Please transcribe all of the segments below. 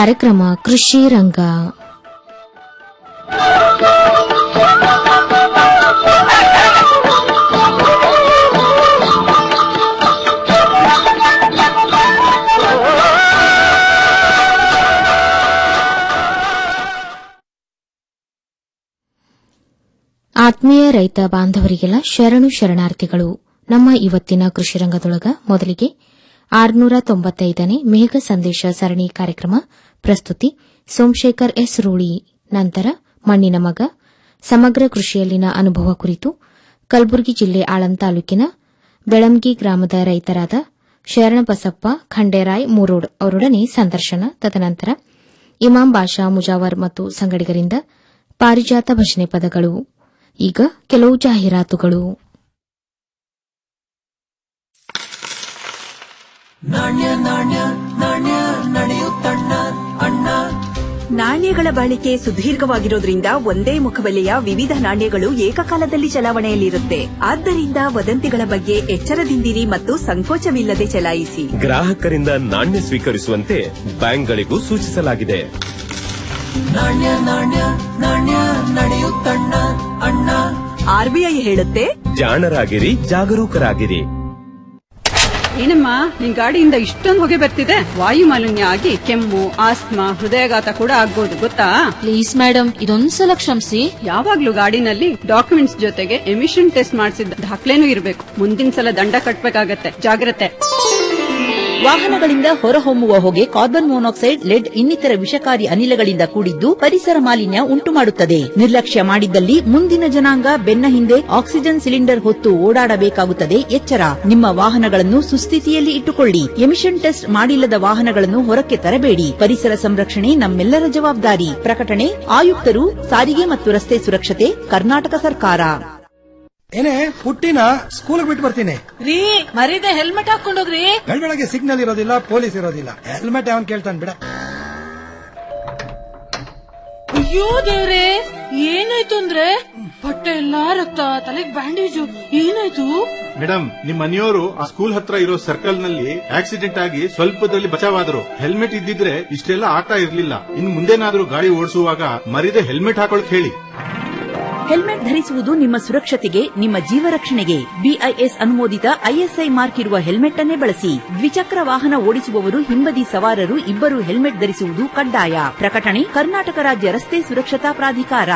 ಕಾರ್ಯಕ್ರಮ ಕೃಷಿ ರಂಗ ಆತ್ಮೀಯ ರೈತ ಬಾಂಧವರಿಗೆಲ್ಲ ಶರಣು ಶರಣಾರ್ಥಿಗಳು ನಮ್ಮ ಇವತ್ತಿನ ಕೃಷಿ ರಂಗದೊಳಗ ಮೊದಲಿಗೆ ಆರುನೂರ ತೊಂಬತ್ತೈದನೇ ಮೇಘ ಸಂದೇಶ ಸರಣಿ ಕಾರ್ಯಕ್ರಮ ಪ್ರಸ್ತುತಿ ಸೋಮಶೇಖರ್ ಎಸ್ ರೂಳಿ ನಂತರ ಮಣ್ಣಿನ ಮಗ ಸಮಗ್ರ ಕೃಷಿಯಲ್ಲಿನ ಅನುಭವ ಕುರಿತು ಕಲಬುರಗಿ ಜಿಲ್ಲೆ ಆಳಂ ತಾಲೂಕಿನ ಬೆಳಂಗಿ ಗ್ರಾಮದ ರೈತರಾದ ಶರಣಬಸಪ್ಪ ಖಂಡೇರಾಯ್ ಮೂರೋಡ್ ಅವರೊಡನೆ ಸಂದರ್ಶನ ತದನಂತರ ಇಮಾಂ ಬಾಷಾ ಮುಜಾವರ್ ಮತ್ತು ಸಂಗಡಿಗರಿಂದ ಪಾರಿಜಾತ ಭಜನೆ ಪದಗಳು ಈಗ ಕೆಲವು ಜಾಹೀರಾತುಗಳು ನಾಣ್ಯಗಳ ಬಾಳಿಕೆ ಸುದೀರ್ಘವಾಗಿರೋದ್ರಿಂದ ಒಂದೇ ಮುಖಬೆಲೆಯ ವಿವಿಧ ನಾಣ್ಯಗಳು ಏಕಕಾಲದಲ್ಲಿ ಚಲಾವಣೆಯಲ್ಲಿರುತ್ತೆ ಆದ್ದರಿಂದ ವದಂತಿಗಳ ಬಗ್ಗೆ ಎಚ್ಚರದಿಂದಿರಿ ಮತ್ತು ಸಂಕೋಚವಿಲ್ಲದೆ ಚಲಾಯಿಸಿ ಗ್ರಾಹಕರಿಂದ ನಾಣ್ಯ ಸ್ವೀಕರಿಸುವಂತೆ ಬ್ಯಾಂಕ್ಗಳಿಗೂ ಸೂಚಿಸಲಾಗಿದೆ ಆರ್ಬಿಐ ಹೇಳುತ್ತೆ ಜಾಣರಾಗಿರಿ ಜಾಗರೂಕರಾಗಿರಿ ಏನಮ್ಮ ನಿನ್ ಗಾಡಿಯಿಂದ ಇಷ್ಟೊಂದು ಹೊಗೆ ಬರ್ತಿದೆ ವಾಯು ಮಾಲಿನ್ಯ ಆಗಿ ಕೆಮ್ಮು ಆಸ್ತಮಾ ಹೃದಯಾಘಾತ ಕೂಡ ಆಗ್ಬೋದು ಗೊತ್ತಾ ಪ್ಲೀಸ್ ಮೇಡಮ್ ಇದೊಂದ್ಸಲ ಕ್ಷಮಿಸಿ ಯಾವಾಗ್ಲೂ ಗಾಡಿನಲ್ಲಿ ಡಾಕ್ಯುಮೆಂಟ್ಸ್ ಜೊತೆಗೆ ಎಮಿಷನ್ ಟೆಸ್ಟ್ ಮಾಡಿಸಿದ ದಾಖಲೆನೂ ಇರಬೇಕು ಮುಂದಿನ ಸಲ ದಂಡ ಕಟ್ಬೇಕಾಗತ್ತೆ ಜಾಗ್ರತೆ ವಾಹನಗಳಿಂದ ಹೊರಹೊಮ್ಮುವ ಹೊಗೆ ಕಾರ್ಬನ್ ಮೊನಾಕ್ಸೈಡ್ ಲೆಡ್ ಇನ್ನಿತರ ವಿಷಕಾರಿ ಅನಿಲಗಳಿಂದ ಕೂಡಿದ್ದು ಪರಿಸರ ಮಾಲಿನ್ಯ ಉಂಟುಮಾಡುತ್ತದೆ ನಿರ್ಲಕ್ಷ್ಯ ಮಾಡಿದ್ದಲ್ಲಿ ಮುಂದಿನ ಜನಾಂಗ ಬೆನ್ನ ಹಿಂದೆ ಆಕ್ಸಿಜನ್ ಸಿಲಿಂಡರ್ ಹೊತ್ತು ಓಡಾಡಬೇಕಾಗುತ್ತದೆ ಎಚ್ಚರ ನಿಮ್ಮ ವಾಹನಗಳನ್ನು ಸುಸ್ಥಿತಿಯಲ್ಲಿ ಇಟ್ಟುಕೊಳ್ಳಿ ಎಮಿಷನ್ ಟೆಸ್ಟ್ ಮಾಡಿಲ್ಲದ ವಾಹನಗಳನ್ನು ಹೊರಕ್ಕೆ ತರಬೇಡಿ ಪರಿಸರ ಸಂರಕ್ಷಣೆ ನಮ್ಮೆಲ್ಲರ ಜವಾಬ್ದಾರಿ ಪ್ರಕಟಣೆ ಆಯುಕ್ತರು ಸಾರಿಗೆ ಮತ್ತು ರಸ್ತೆ ಸುರಕ್ಷತೆ ಕರ್ನಾಟಕ ಸರ್ಕಾರ ಏನೇ ಪುಟ್ಟಿನ ಸ್ಕೂಲ್ ಬಿಟ್ಟು ಬರ್ತೀನಿ ರೀ ಮರಿದೆ ಹೆಲ್ಮೆಟ್ ಹಾಕೊಂಡೋಗ್ರಿ ಬೆಳಗ್ಗೆ ಸಿಗ್ನಲ್ ಇರೋದಿಲ್ಲ ಪೊಲೀಸ್ ಇರೋದಿಲ್ಲ ಹೆಲ್ಮೆಟ್ ಅವನ್ ಕೇಳ್ತಾನೆ ಬಿಡ ಅಯ್ಯೋ ದೇವ್ರೆ ಏನಾಯ್ತು ಅಂದ್ರೆ ಬಟ್ಟೆ ಎಲ್ಲಾ ರಕ್ತ ತಲೆಗ್ ಬ್ಯಾಂಡೇಜು ಏನಾಯ್ತು ಮೇಡಮ್ ನಿಮ್ ಮನೆಯವರು ಆ ಸ್ಕೂಲ್ ಹತ್ರ ಇರೋ ಸರ್ಕಲ್ ನಲ್ಲಿ ಆಕ್ಸಿಡೆಂಟ್ ಆಗಿ ಸ್ವಲ್ಪದಲ್ಲಿ ಬಚಾವಾದ್ರು ಹೆಲ್ಮೆಟ್ ಇದ್ದಿದ್ರೆ ಇಷ್ಟೆಲ್ಲ ಆಗ್ತಾ ಇರ್ಲಿಲ್ಲ ಇನ್ ಮುಂದೇನಾದ್ರೂ ಗಾಡಿ ಓಡಿಸುವಾಗ ಮರಿದೆ ಹೆಲ್ಮೆಟ್ ಹಾಕೊಳಕ್ ಹೇಳಿ ಹೆಲ್ಮೆಟ್ ಧರಿಸುವುದು ನಿಮ್ಮ ಸುರಕ್ಷತೆಗೆ ನಿಮ್ಮ ಜೀವ ರಕ್ಷಣೆಗೆ ಬಿಐಎಸ್ ಅನುಮೋದಿತ ಐಎಸ್ಐ ಮಾರ್ಕ್ ಇರುವ ಹೆಲ್ಮೆಟ್ ಅನ್ನೇ ಬಳಸಿ ದ್ವಿಚಕ್ರ ವಾಹನ ಓಡಿಸುವವರು ಹಿಂಬದಿ ಸವಾರರು ಇಬ್ಬರು ಹೆಲ್ಮೆಟ್ ಧರಿಸುವುದು ಕಡ್ಡಾಯ ಪ್ರಕಟಣೆ ಕರ್ನಾಟಕ ರಾಜ್ಯ ರಸ್ತೆ ಸುರಕ್ಷತಾ ಪ್ರಾಧಿಕಾರ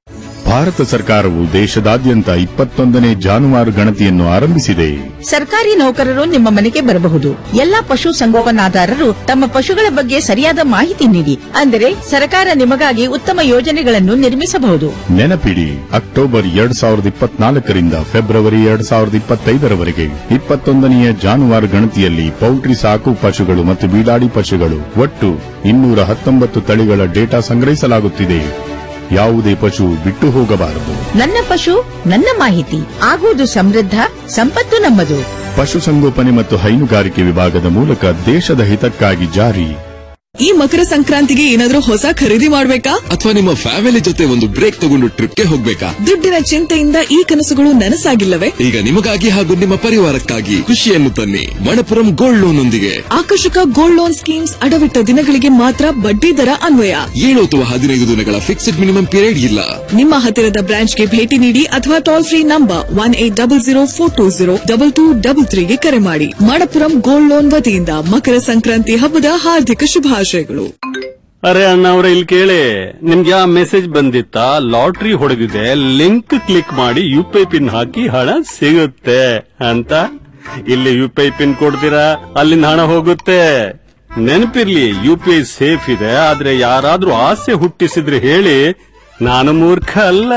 ಭಾರತ ಸರ್ಕಾರವು ದೇಶದಾದ್ಯಂತ ಇಪ್ಪತ್ತೊಂದನೇ ಜಾನುವಾರು ಗಣತಿಯನ್ನು ಆರಂಭಿಸಿದೆ ಸರ್ಕಾರಿ ನೌಕರರು ನಿಮ್ಮ ಮನೆಗೆ ಬರಬಹುದು ಎಲ್ಲಾ ಪಶು ಸಂಗೋಪನಾದಾರರು ತಮ್ಮ ಪಶುಗಳ ಬಗ್ಗೆ ಸರಿಯಾದ ಮಾಹಿತಿ ನೀಡಿ ಅಂದರೆ ಸರ್ಕಾರ ನಿಮಗಾಗಿ ಉತ್ತಮ ಯೋಜನೆಗಳನ್ನು ನಿರ್ಮಿಸಬಹುದು ನೆನಪಿಡಿ ಅಕ್ಟೋಬರ್ ಎರಡ್ ಸಾವಿರದ ಇಪ್ಪತ್ನಾಲ್ಕರಿಂದ ಫೆಬ್ರವರಿ ಎರಡ್ ಸಾವಿರದ ಇಪ್ಪತ್ತೈದರವರೆಗೆ ಇಪ್ಪತ್ತೊಂದನೆಯ ಜಾನುವಾರು ಗಣತಿಯಲ್ಲಿ ಪೌಲ್ಟ್ರಿ ಸಾಕು ಪಶುಗಳು ಮತ್ತು ಬೀಡಾಡಿ ಪಶುಗಳು ಒಟ್ಟು ಇನ್ನೂರ ಹತ್ತೊಂಬತ್ತು ತಳಿಗಳ ಡೇಟಾ ಸಂಗ್ರಹಿಸಲಾಗುತ್ತಿದೆ ಯಾವುದೇ ಪಶು ಬಿಟ್ಟು ಹೋಗಬಾರದು ನನ್ನ ಪಶು ನನ್ನ ಮಾಹಿತಿ ಆಗುವುದು ಸಮೃದ್ಧ ಸಂಪತ್ತು ನಮ್ಮದು ಪಶುಸಂಗೋಪನೆ ಮತ್ತು ಹೈನುಗಾರಿಕೆ ವಿಭಾಗದ ಮೂಲಕ ದೇಶದ ಹಿತಕ್ಕಾಗಿ ಜಾರಿ ಈ ಮಕರ ಸಂಕ್ರಾಂತಿಗೆ ಏನಾದ್ರೂ ಹೊಸ ಖರೀದಿ ಮಾಡ್ಬೇಕಾ ಅಥವಾ ನಿಮ್ಮ ಫ್ಯಾಮಿಲಿ ಜೊತೆ ಒಂದು ಬ್ರೇಕ್ ತಗೊಂಡು ಟ್ರಿಪ್ಗೆ ಹೋಗ್ಬೇಕಾ ದುಡ್ಡಿನ ಚಿಂತೆಯಿಂದ ಈ ಕನಸುಗಳು ನನಸಾಗಿಲ್ಲವೇ ಈಗ ನಿಮಗಾಗಿ ಹಾಗೂ ನಿಮ್ಮ ಪರಿವಾರಕ್ಕಾಗಿ ಖುಷಿಯನ್ನು ತನ್ನಿ ಮಣಪುರಂ ಗೋಲ್ಡ್ ಲೋನ್ ಒಂದಿಗೆ ಆಕರ್ಷಕ ಗೋಲ್ಡ್ ಲೋನ್ ಸ್ಕೀಮ್ಸ್ ಅಡವಿಟ್ಟ ದಿನಗಳಿಗೆ ಮಾತ್ರ ಬಡ್ಡಿ ದರ ಅನ್ವಯ ಏಳು ಅಥವಾ ಹದಿನೈದು ದಿನಗಳ ಫಿಕ್ಸ್ಡ್ ಮಿನಿಮಮ್ ಪೀರಿಯಡ್ ಇಲ್ಲ ನಿಮ್ಮ ಹತ್ತಿರದ ಬ್ರಾಂಚ್ಗೆ ಭೇಟಿ ನೀಡಿ ಅಥವಾ toll free number one eight double zero four two zero double two double ತ್ರೀಗೆ ಕರೆ ಮಾಡಿ ಮಣಪುರಂ ಗೋಲ್ಡ್ ಲೋನ್ ವತಿಯಿಂದ ಮಕರ ಸಂಕ್ರಾಂತಿ ಹಬ್ಬದ ಹಾರ್ದಿಕ ಶುಭಾಶಯಗಳು ಅರೆ ಅಣ್ಣ ಅವ್ರ ಇಲ್ಲಿ ಕೇಳಿ ನಿಮ್ಗೆ ಆ ಮೆಸೇಜ್ ಬಂದಿತ್ತಾ ಲಾಟ್ರಿ ಹೊಡೆದಿದೆ ಲಿಂಕ್ ಕ್ಲಿಕ್ ಮಾಡಿ ಯು ಪಿ ಐ ಪಿನ್ ಹಾಕಿ ಹಣ ಸಿಗುತ್ತೆ ಅಂತ ಇಲ್ಲಿ ಯು ಪಿ ಐ ಪಿನ್ ಕೊಡ್ತೀರಾ ಅಲ್ಲಿಂದ ಹಣ ಹೋಗುತ್ತೆ ನೆನಪಿರ್ಲಿ ಯು ಪಿ ಐ ಸೇಫ್ ಇದೆ ಆದ್ರೆ ಯಾರಾದ್ರೂ ಆಸೆ ಹುಟ್ಟಿಸಿದ್ರೆ ಹೇಳಿ ನಾನು ಮೂರ್ಖ ಅಲ್ಲ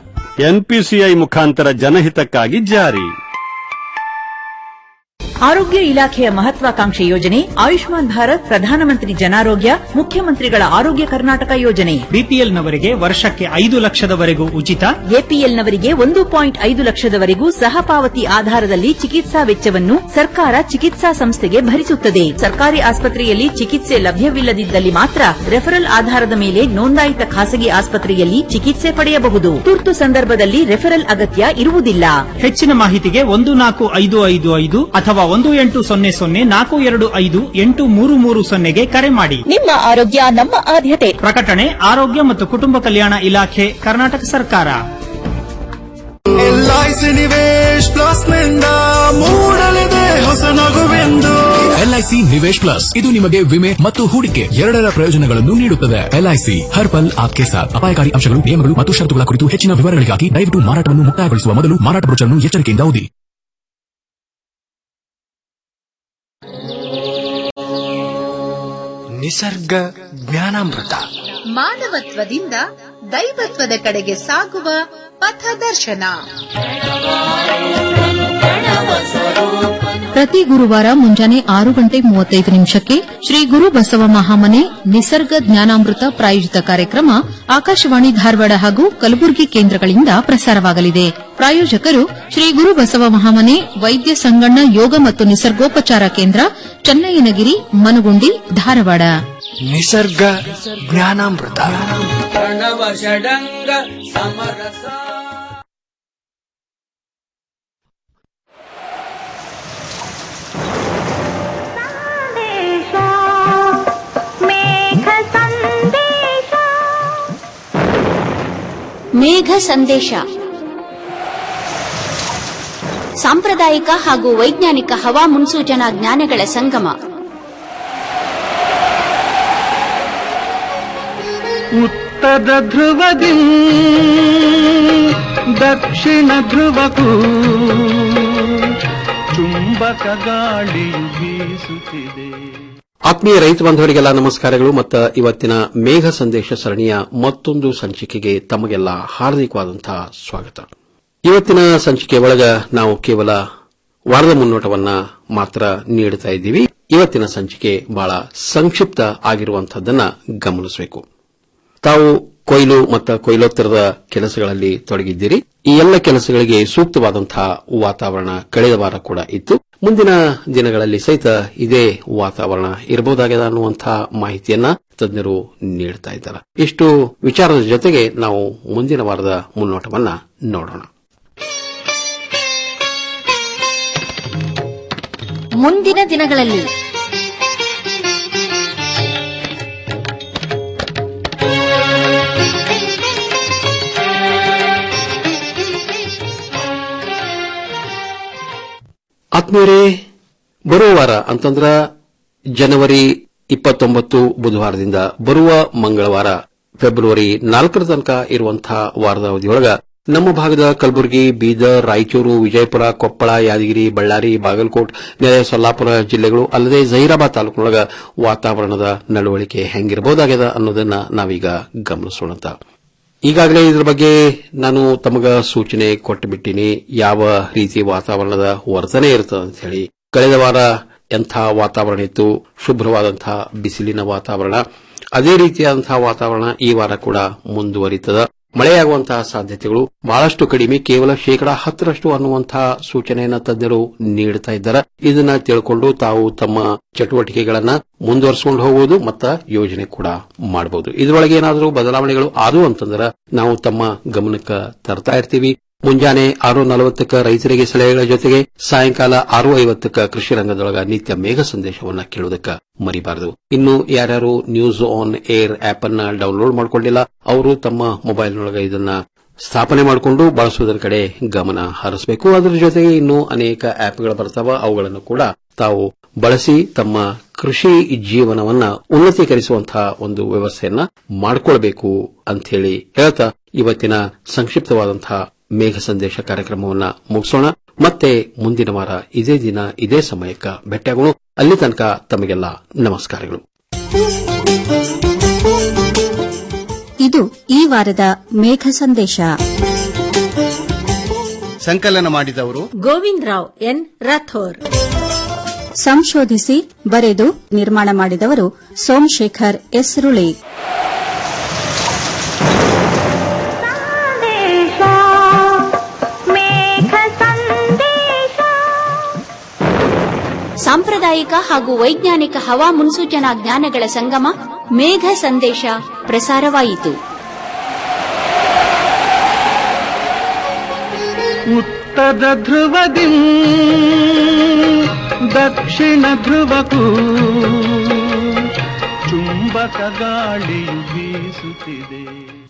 ಎನ್ಪಿಸಿಐ ಮುಖಾಂತರ ಜನಹಿತಕ್ಕಾಗಿ ಜಾರಿ ಆರೋಗ್ಯ ಇಲಾಖೆಯ ಮಹತ್ವಾಕಾಂಕ್ಷೆ ಯೋಜನೆ ಆಯುಷ್ಮಾನ್ ಭಾರತ್ ಪ್ರಧಾನಮಂತ್ರಿ ಜನಾರೋಗ್ಯ ಮುಖ್ಯಮಂತ್ರಿಗಳ ಆರೋಗ್ಯ ಕರ್ನಾಟಕ ಯೋಜನೆ ಬಿಪಿಎಲ್ನವರಿಗೆ ವರ್ಷಕ್ಕೆ ಐದು ಲಕ್ಷದವರೆಗೂ ಉಚಿತ ಎಪಿಎಲ್ನವರಿಗೆ ಒಂದು ಪಾಯಿಂಟ್ ಐದು ಲಕ್ಷದವರೆಗೂ ಸಹಪಾವತಿ ಆಧಾರದಲ್ಲಿ ಚಿಕಿತ್ಸಾ ವೆಚ್ಚವನ್ನು ಸರ್ಕಾರ ಚಿಕಿತ್ಸಾ ಸಂಸ್ಥೆಗೆ ಭರಿಸುತ್ತದೆ ಸರ್ಕಾರಿ ಆಸ್ಪತ್ರೆಯಲ್ಲಿ ಚಿಕಿತ್ಸೆ ಲಭ್ಯವಿಲ್ಲದಿದ್ದಲ್ಲಿ ಮಾತ್ರ ರೆಫರಲ್ ಆಧಾರದ ಮೇಲೆ ನೋಂದಾಯಿತ ಖಾಸಗಿ ಆಸ್ಪತ್ರೆಯಲ್ಲಿ ಚಿಕಿತ್ಸೆ ಪಡೆಯಬಹುದು ತುರ್ತು ಸಂದರ್ಭದಲ್ಲಿ ರೆಫರಲ್ ಅಗತ್ಯ ಇರುವುದಿಲ್ಲ ಹೆಚ್ಚಿನ ಮಾಹಿತಿಗೆ ಒಂದು ನಾಲ್ಕು ಐದು ಐದು ಐದು ಅಥವಾ ಒಂದು ಎಂಟು ಸೊನ್ನೆ ಸೊನ್ನೆ ನಾಲ್ಕು ಎರಡು ಐದು ಎಂಟು ಮೂರು ಮೂರು ಸೊನ್ನೆಗೆ ಕರೆ ಮಾಡಿ ನಿಮ್ಮ ಆರೋಗ್ಯ ನಮ್ಮ ಆದ್ಯತೆ ಪ್ರಕಟಣೆ ಆರೋಗ್ಯ ಮತ್ತು ಕುಟುಂಬ ಕಲ್ಯಾಣ ಇಲಾಖೆ ಕರ್ನಾಟಕ ಸರ್ಕಾರ ಎಲ್ಐಸಿ ನಿವೇಶ್ ಪ್ಲಸ್ ನಿಂದ ಮೂಡಲಿದೆ ಹೊಸ ನಗುವೆಂದು ಎಲ್ಐಸಿ ನಿವೇಶ್ ಪ್ಲಸ್ ಇದು ನಿಮಗೆ ವಿಮೆ ಮತ್ತು ಹೂಡಿಕೆ ಎರಡರ ಪ್ರಯೋಜನಗಳನ್ನು ನೀಡುತ್ತದೆ ಎಲ್ಐಸಿ ಹರ್ ಪಲ್ ಆಪ್ಕೆ ಸಾಥ್ ಅಪಾಯಕಾರಿ ಅಂಶಗಳು ನಿಯಮಗಳು ಮತ್ತು ಷರತ್ತುಗಳ ಕುರಿತು ಹೆಚ್ಚಿನ ವಿವರಗಳಿಗಾಗಿ ದಯವಿಟ್ಟು ಮಾರಾಟವನ್ನು ಮುಕ್ತಾಯಗೊಳಿಸುವ ಮೊದಲು ಮಾರಾಟ ಬ್ರೋಚರ್ನ್ನು ಎಚ್ಚರಿಕೆಯಿಂದ ಓದಿ ನಿಸರ್ಗ ಜ್ಞಾನಾಮೃತ ಮಾನವತ್ವದಿಂದ ದೈವತ್ವದ ಕಡೆಗೆ ಸಾಗುವ ಪಥದರ್ಶನ ಪ್ರತಿ ಗುರುವಾರ ಮುಂಜಾನೆ ಆರು ಗಂಟೆ ಮೂವತ್ತೈದು ನಿಮಿಷಕ್ಕೆ ಶ್ರೀ ಗುರು ಬಸವ ಮಹಾಮನೆ ನಿಸರ್ಗ ಜ್ಞಾನಾಮೃತ ಪ್ರಾಯೋಜಿತ ಕಾರ್ಯಕ್ರಮ ಆಕಾಶವಾಣಿ ಧಾರವಾಡ ಹಾಗೂ ಕಲಬುರಗಿ ಕೇಂದ್ರಗಳಿಂದ ಪ್ರಸಾರವಾಗಲಿದೆ ಪ್ರಾಯೋಜಕರು ಶ್ರೀ ಗುರು ಬಸವ ಮಹಾಮನೆ ವೈದ್ಯ ಸಂಗಣ್ಣ ಯೋಗ ಮತ್ತು ನಿಸರ್ಗೋಪಚಾರ ಕೇಂದ್ರ ಚನ್ನಯ್ಯನಗಿರಿ ಮನಗುಂಡಿ ಧಾರವಾಡ ನಿಸರ್ಗ ಜ್ಞಾನಾಮೃತ ಪ್ರಣವ ಷಡಂಗ ಸಮರಸ ಮೇಘ ಸಂದೇಶ ಸಾಂಪ್ರದಾಯಿಕ ಹಾಗೂ ವೈಜ್ಞಾನಿಕ ಹವಾ ಮುನ್ಸೂಚನಾ ಜ್ಞಾನಗಳ ಸಂಗಮ ಉತ್ತರ ಧ್ರುವದಿ ದಕ್ಷಿಣ ಧ್ರುವಕ್ಕೂ ಚುಂಬಕ ಗಾಳಿಯು ಬೀಸುತ್ತಿದೆ ಆತ್ಮೀಯ ರೈತ ಬಾಂಧವರಿಗೆಲ್ಲ ನಮಸ್ಕಾರಗಳು ಮತ್ತು ಇವತ್ತಿನ ಮೇಘ ಸಂದೇಶ ಸರಣಿಯ ಮತ್ತೊಂದು ಸಂಚಿಕೆಗೆ ತಮಗೆಲ್ಲ ಹಾರ್ದಿಕವಾದಂತಹ ಸ್ವಾಗತ ಇವತ್ತಿನ ಸಂಚಿಕೆ ಒಳಗ ನಾವು ಕೇವಲ ವಾರದ ಮುನ್ನೋಟವನ್ನ ಮಾತ್ರ ನೀಡುತ್ತಾ ಇದ್ದೀವಿ ಇವತ್ತಿನ ಸಂಚಿಕೆ ಬಹಳ ಸಂಕ್ಷಿಪ್ತ ಆಗಿರುವಂತಹದ್ದನ್ನ ಗಮನಿಸಬೇಕು ತಾವು ಕೊಯ್ಲು ಮತ್ತು ಕೊಯ್ಲೋತ್ತರದ ಕೆಲಸಗಳಲ್ಲಿ ತೊಡಗಿದ್ದೀರಿ ಈ ಎಲ್ಲ ಕೆಲಸಗಳಿಗೆ ಸೂಕ್ತವಾದಂತಹ ವಾತಾವರಣ ಕಳೆದ ವಾರ ಕೂಡ ಇತ್ತು ಮುಂದಿನ ದಿನಗಳಲ್ಲಿ ಸಹಿತ ಇದೇ ವಾತಾವರಣ ಇರಬಹುದಾಗಿದೆ ಅನ್ನುವಂತಹ ಮಾಹಿತಿಯನ್ನ ತಜ್ಞರು ನೀಡುತ್ತಾ ಇದ್ದಾರೆ ಇಷ್ಟು ವಿಚಾರದ ಜೊತೆಗೆ ನಾವು ಮುಂದಿನ ವಾರದ ಮುನ್ನೋಟವನ್ನ ನೋಡೋಣ ಮುಂದಿನ ದಿನಗಳಲ್ಲಿ ಆತ್ಮೀಯರೇ ಬರುವ ವಾರ ಅಂತಂದ್ರ ಜನವರಿ ಇಪ್ಪತ್ತೊಂಬತ್ತು ಬುಧವಾರದಿಂದ ಬರುವ ಮಂಗಳವಾರ ಫೆಬ್ರವರಿ ನಾಲ್ಕರ ತನಕ ಇರುವಂತಹ ವಾರದ ಅವಧಿಯೊಳಗ ನಮ್ಮ ಭಾಗದ ಕಲಬುರಗಿ ಬೀದರ್ ರಾಯಚೂರು ವಿಜಯಪುರ ಕೊಪ್ಪಳ ಯಾದಗಿರಿ ಬಳ್ಳಾರಿ ಬಾಗಲಕೋಟ್ ನೆರೆ ಸೊಲ್ಲಾಪುರ ಜಿಲ್ಲೆಗಳು ಅಲ್ಲದೆ ಜಹೀರಾಬಾದ್ ತಾಲೂಕಿನೊಳಗ ವಾತಾವರಣದ ನಡವಳಿಕೆ ಹೆಂಗಿರಬಹುದಾಗ್ಯದ ಅನ್ನೋದನ್ನ ನಾವೀಗ ಗಮನಿಸೋಣ ಈಗಾಗಲೇ ಇದ್ರ ಬಗ್ಗೆ ನಾನು ತಮಗ ಸೂಚನೆ ಕೊಟ್ಟು ಬಿಟ್ಟಿನಿ ಯಾವ ರೀತಿ ವಾತಾವರಣದ ವರ್ತನೆ ಇರ್ತದೆ ಅಂತ ಹೇಳಿ ಕಳೆದ ವಾರ ಎಂಥ ವಾತಾವರಣ ಇತ್ತು ಶುಭ್ರವಾದಂತಹ ಬಿಸಿಲಿನ ವಾತಾವರಣ ಅದೇ ರೀತಿಯಾದಂತಹ ವಾತಾವರಣ ಈ ವಾರ ಕೂಡ ಮುಂದುವರಿತದ ಮಳೆಯಾಗುವಂತಹ ಸಾಧ್ಯತೆಗಳು ಬಹಳಷ್ಟು ಕಡಿಮೆ ಕೇವಲ ಶೇಕಡಾ ಹತ್ತರಷ್ಟು ಅನ್ನುವಂತಹ ಸೂಚನೆಯನ್ನ ತಜ್ಞರು ನೀಡುತ್ತಾ ಇದ್ದಾರೆ ಇದನ್ನ ತಿಳ್ಕೊಂಡು ತಾವು ತಮ್ಮ ಚಟುವಟಿಕೆಗಳನ್ನ ಮುಂದುವರಿಸಿಕೊಂಡು ಹೋಗುವುದು ಮತ್ತ ಯೋಜನೆ ಕೂಡ ಮಾಡಬಹುದು ಇದರೊಳಗೆ ಏನಾದರೂ ಬದಲಾವಣೆಗಳು ಆದವು ಅಂತಂದ್ರೆ ನಾವು ತಮ್ಮ ಗಮನಕ್ಕೆ ತರ್ತಾ ಇರ್ತೀವಿ ಮುಂಜಾನೆ ಆರು ನಲವತ್ತಕ್ಕ ರೈತರಿಗೆ ಸಲಹೆಗಳ ಜೊತೆಗೆ ಸಾಯಂಕಾಲ ಆರು ಐವತ್ತಕ್ಕ ಕೃಷಿ ರಂಗದೊಳಗ ನಿತ್ಯ ಮೇಘ ಸಂದೇಶವನ್ನ ಕೇಳುವುದಕ್ಕ ಮರಿಬಾರದು ಇನ್ನು ಯಾರ್ಯಾರು ನ್ಯೂಸ್ ಆನ್ ಏರ್ ಆಪ್ ಅನ್ನ ಡೌನ್ಲೋಡ್ ಮಾಡಿಕೊಂಡಿಲ್ಲ ಅವರು ತಮ್ಮ ಮೊಬೈಲ್ನೊಳಗ ಇದನ್ನ ಸ್ಥಾಪನೆ ಮಾಡಿಕೊಂಡು ಬಳಸುವುದರ ಕಡೆ ಗಮನ ಹರಿಸಬೇಕು ಅದರ ಜೊತೆಗೆ ಇನ್ನೂ ಅನೇಕ ಆಪ್ಗಳು ಬರ್ತಾವ ಅವುಗಳನ್ನು ಕೂಡ ತಾವು ಬಳಸಿ ತಮ್ಮ ಕೃಷಿ ಜೀವನವನ್ನ ಉನ್ನತೀಕರಿಸುವಂತಹ ಒಂದು ವ್ಯವಸ್ಥೆಯನ್ನ ಮಾಡಿಕೊಳ್ಬೇಕು ಅಂತ ಹೇಳಿ ಹೇಳ್ತಾ ಇವತ್ತಿನ ಸಂಕ್ಷಿಪ್ತವಾದಂತಹ ಮೇಘ ಸಂದೇಶ ಕಾರ್ಯಕ್ರಮವನ್ನ ಮುಗಿಸೋಣ ಮತ್ತೆ ಮುಂದಿನ ವಾರ ಇದೇ ದಿನ ಇದೇ ಸಮಯಕ್ಕ ಭೇಟಿಯಾಗೋಣ ಅಲ್ಲಿ ತನಕ ತಮಗೆಲ್ಲ ನಮಸ್ಕಾರಗಳು ಇದು ಈ ವಾರದ ಮೇಘ ಸಂದೇಶ ಸಂಕಲನ ಮಾಡಿದವರು ಗೋವಿಂದ್ ರಾವ್ ಎನ್ ರಾಥೋರ್ ಸಂಶೋಧಿಸಿ ಬರೆದು ನಿರ್ಮಾಣ ಮಾಡಿದವರು ಸೋಮಶೇಖರ್ ಎಸ್ ರುಳಿ ಸಾಂಪ್ರದಾಯಿಕ ಹಾಗೂ ವೈಜ್ಞಾನಿಕ ಹವಾ ಮುನ್ಸೂಚನಾ ಜ್ಞಾನಗಳ ಸಂಗಮ ಮೇಘ ಸಂದೇಶ ಪ್ರಸಾರವಾಯಿತು ಉತ್ತರ ಧ್ರುವದಿ ದಕ್ಷಿಣ ಧ್ರುವಕ್ಕೂ ಚುಂಬಕ ಗಾಳಿಯು ಬೀಸುತ್ತಿದೆ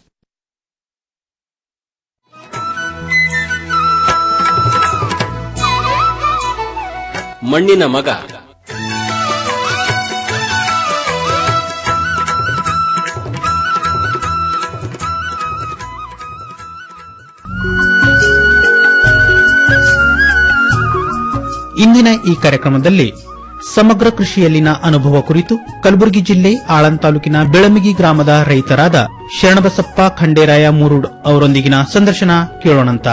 ಮಣ್ಣಿನ ಮಗ ಇಂದಿನ ಈ ಕಾರ್ಯಕ್ರಮದಲ್ಲಿ ಸಮಗ್ರ ಕೃಷಿಯಲ್ಲಿನ ಅನುಭವ ಕುರಿತು ಕಲಬುರಗಿ ಜಿಲ್ಲೆ ಆಳಂದ್ ತಾಲೂಕಿನ ಬೆಳಮಿಗಿ ಗ್ರಾಮದ ರೈತರಾದ ಶರಣಬಸಪ್ಪ ಖಂಡೇರಾಯ ಮುರುಡ್ ಅವರೊಂದಿಗಿನ ಸಂದರ್ಶನ ಕೇಳೋಣಂತ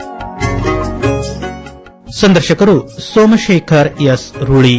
ಸಂದರ್ಶಕರು ಸೋಮಶೇಖರ್ ಎಸ್ ರೂಳಿ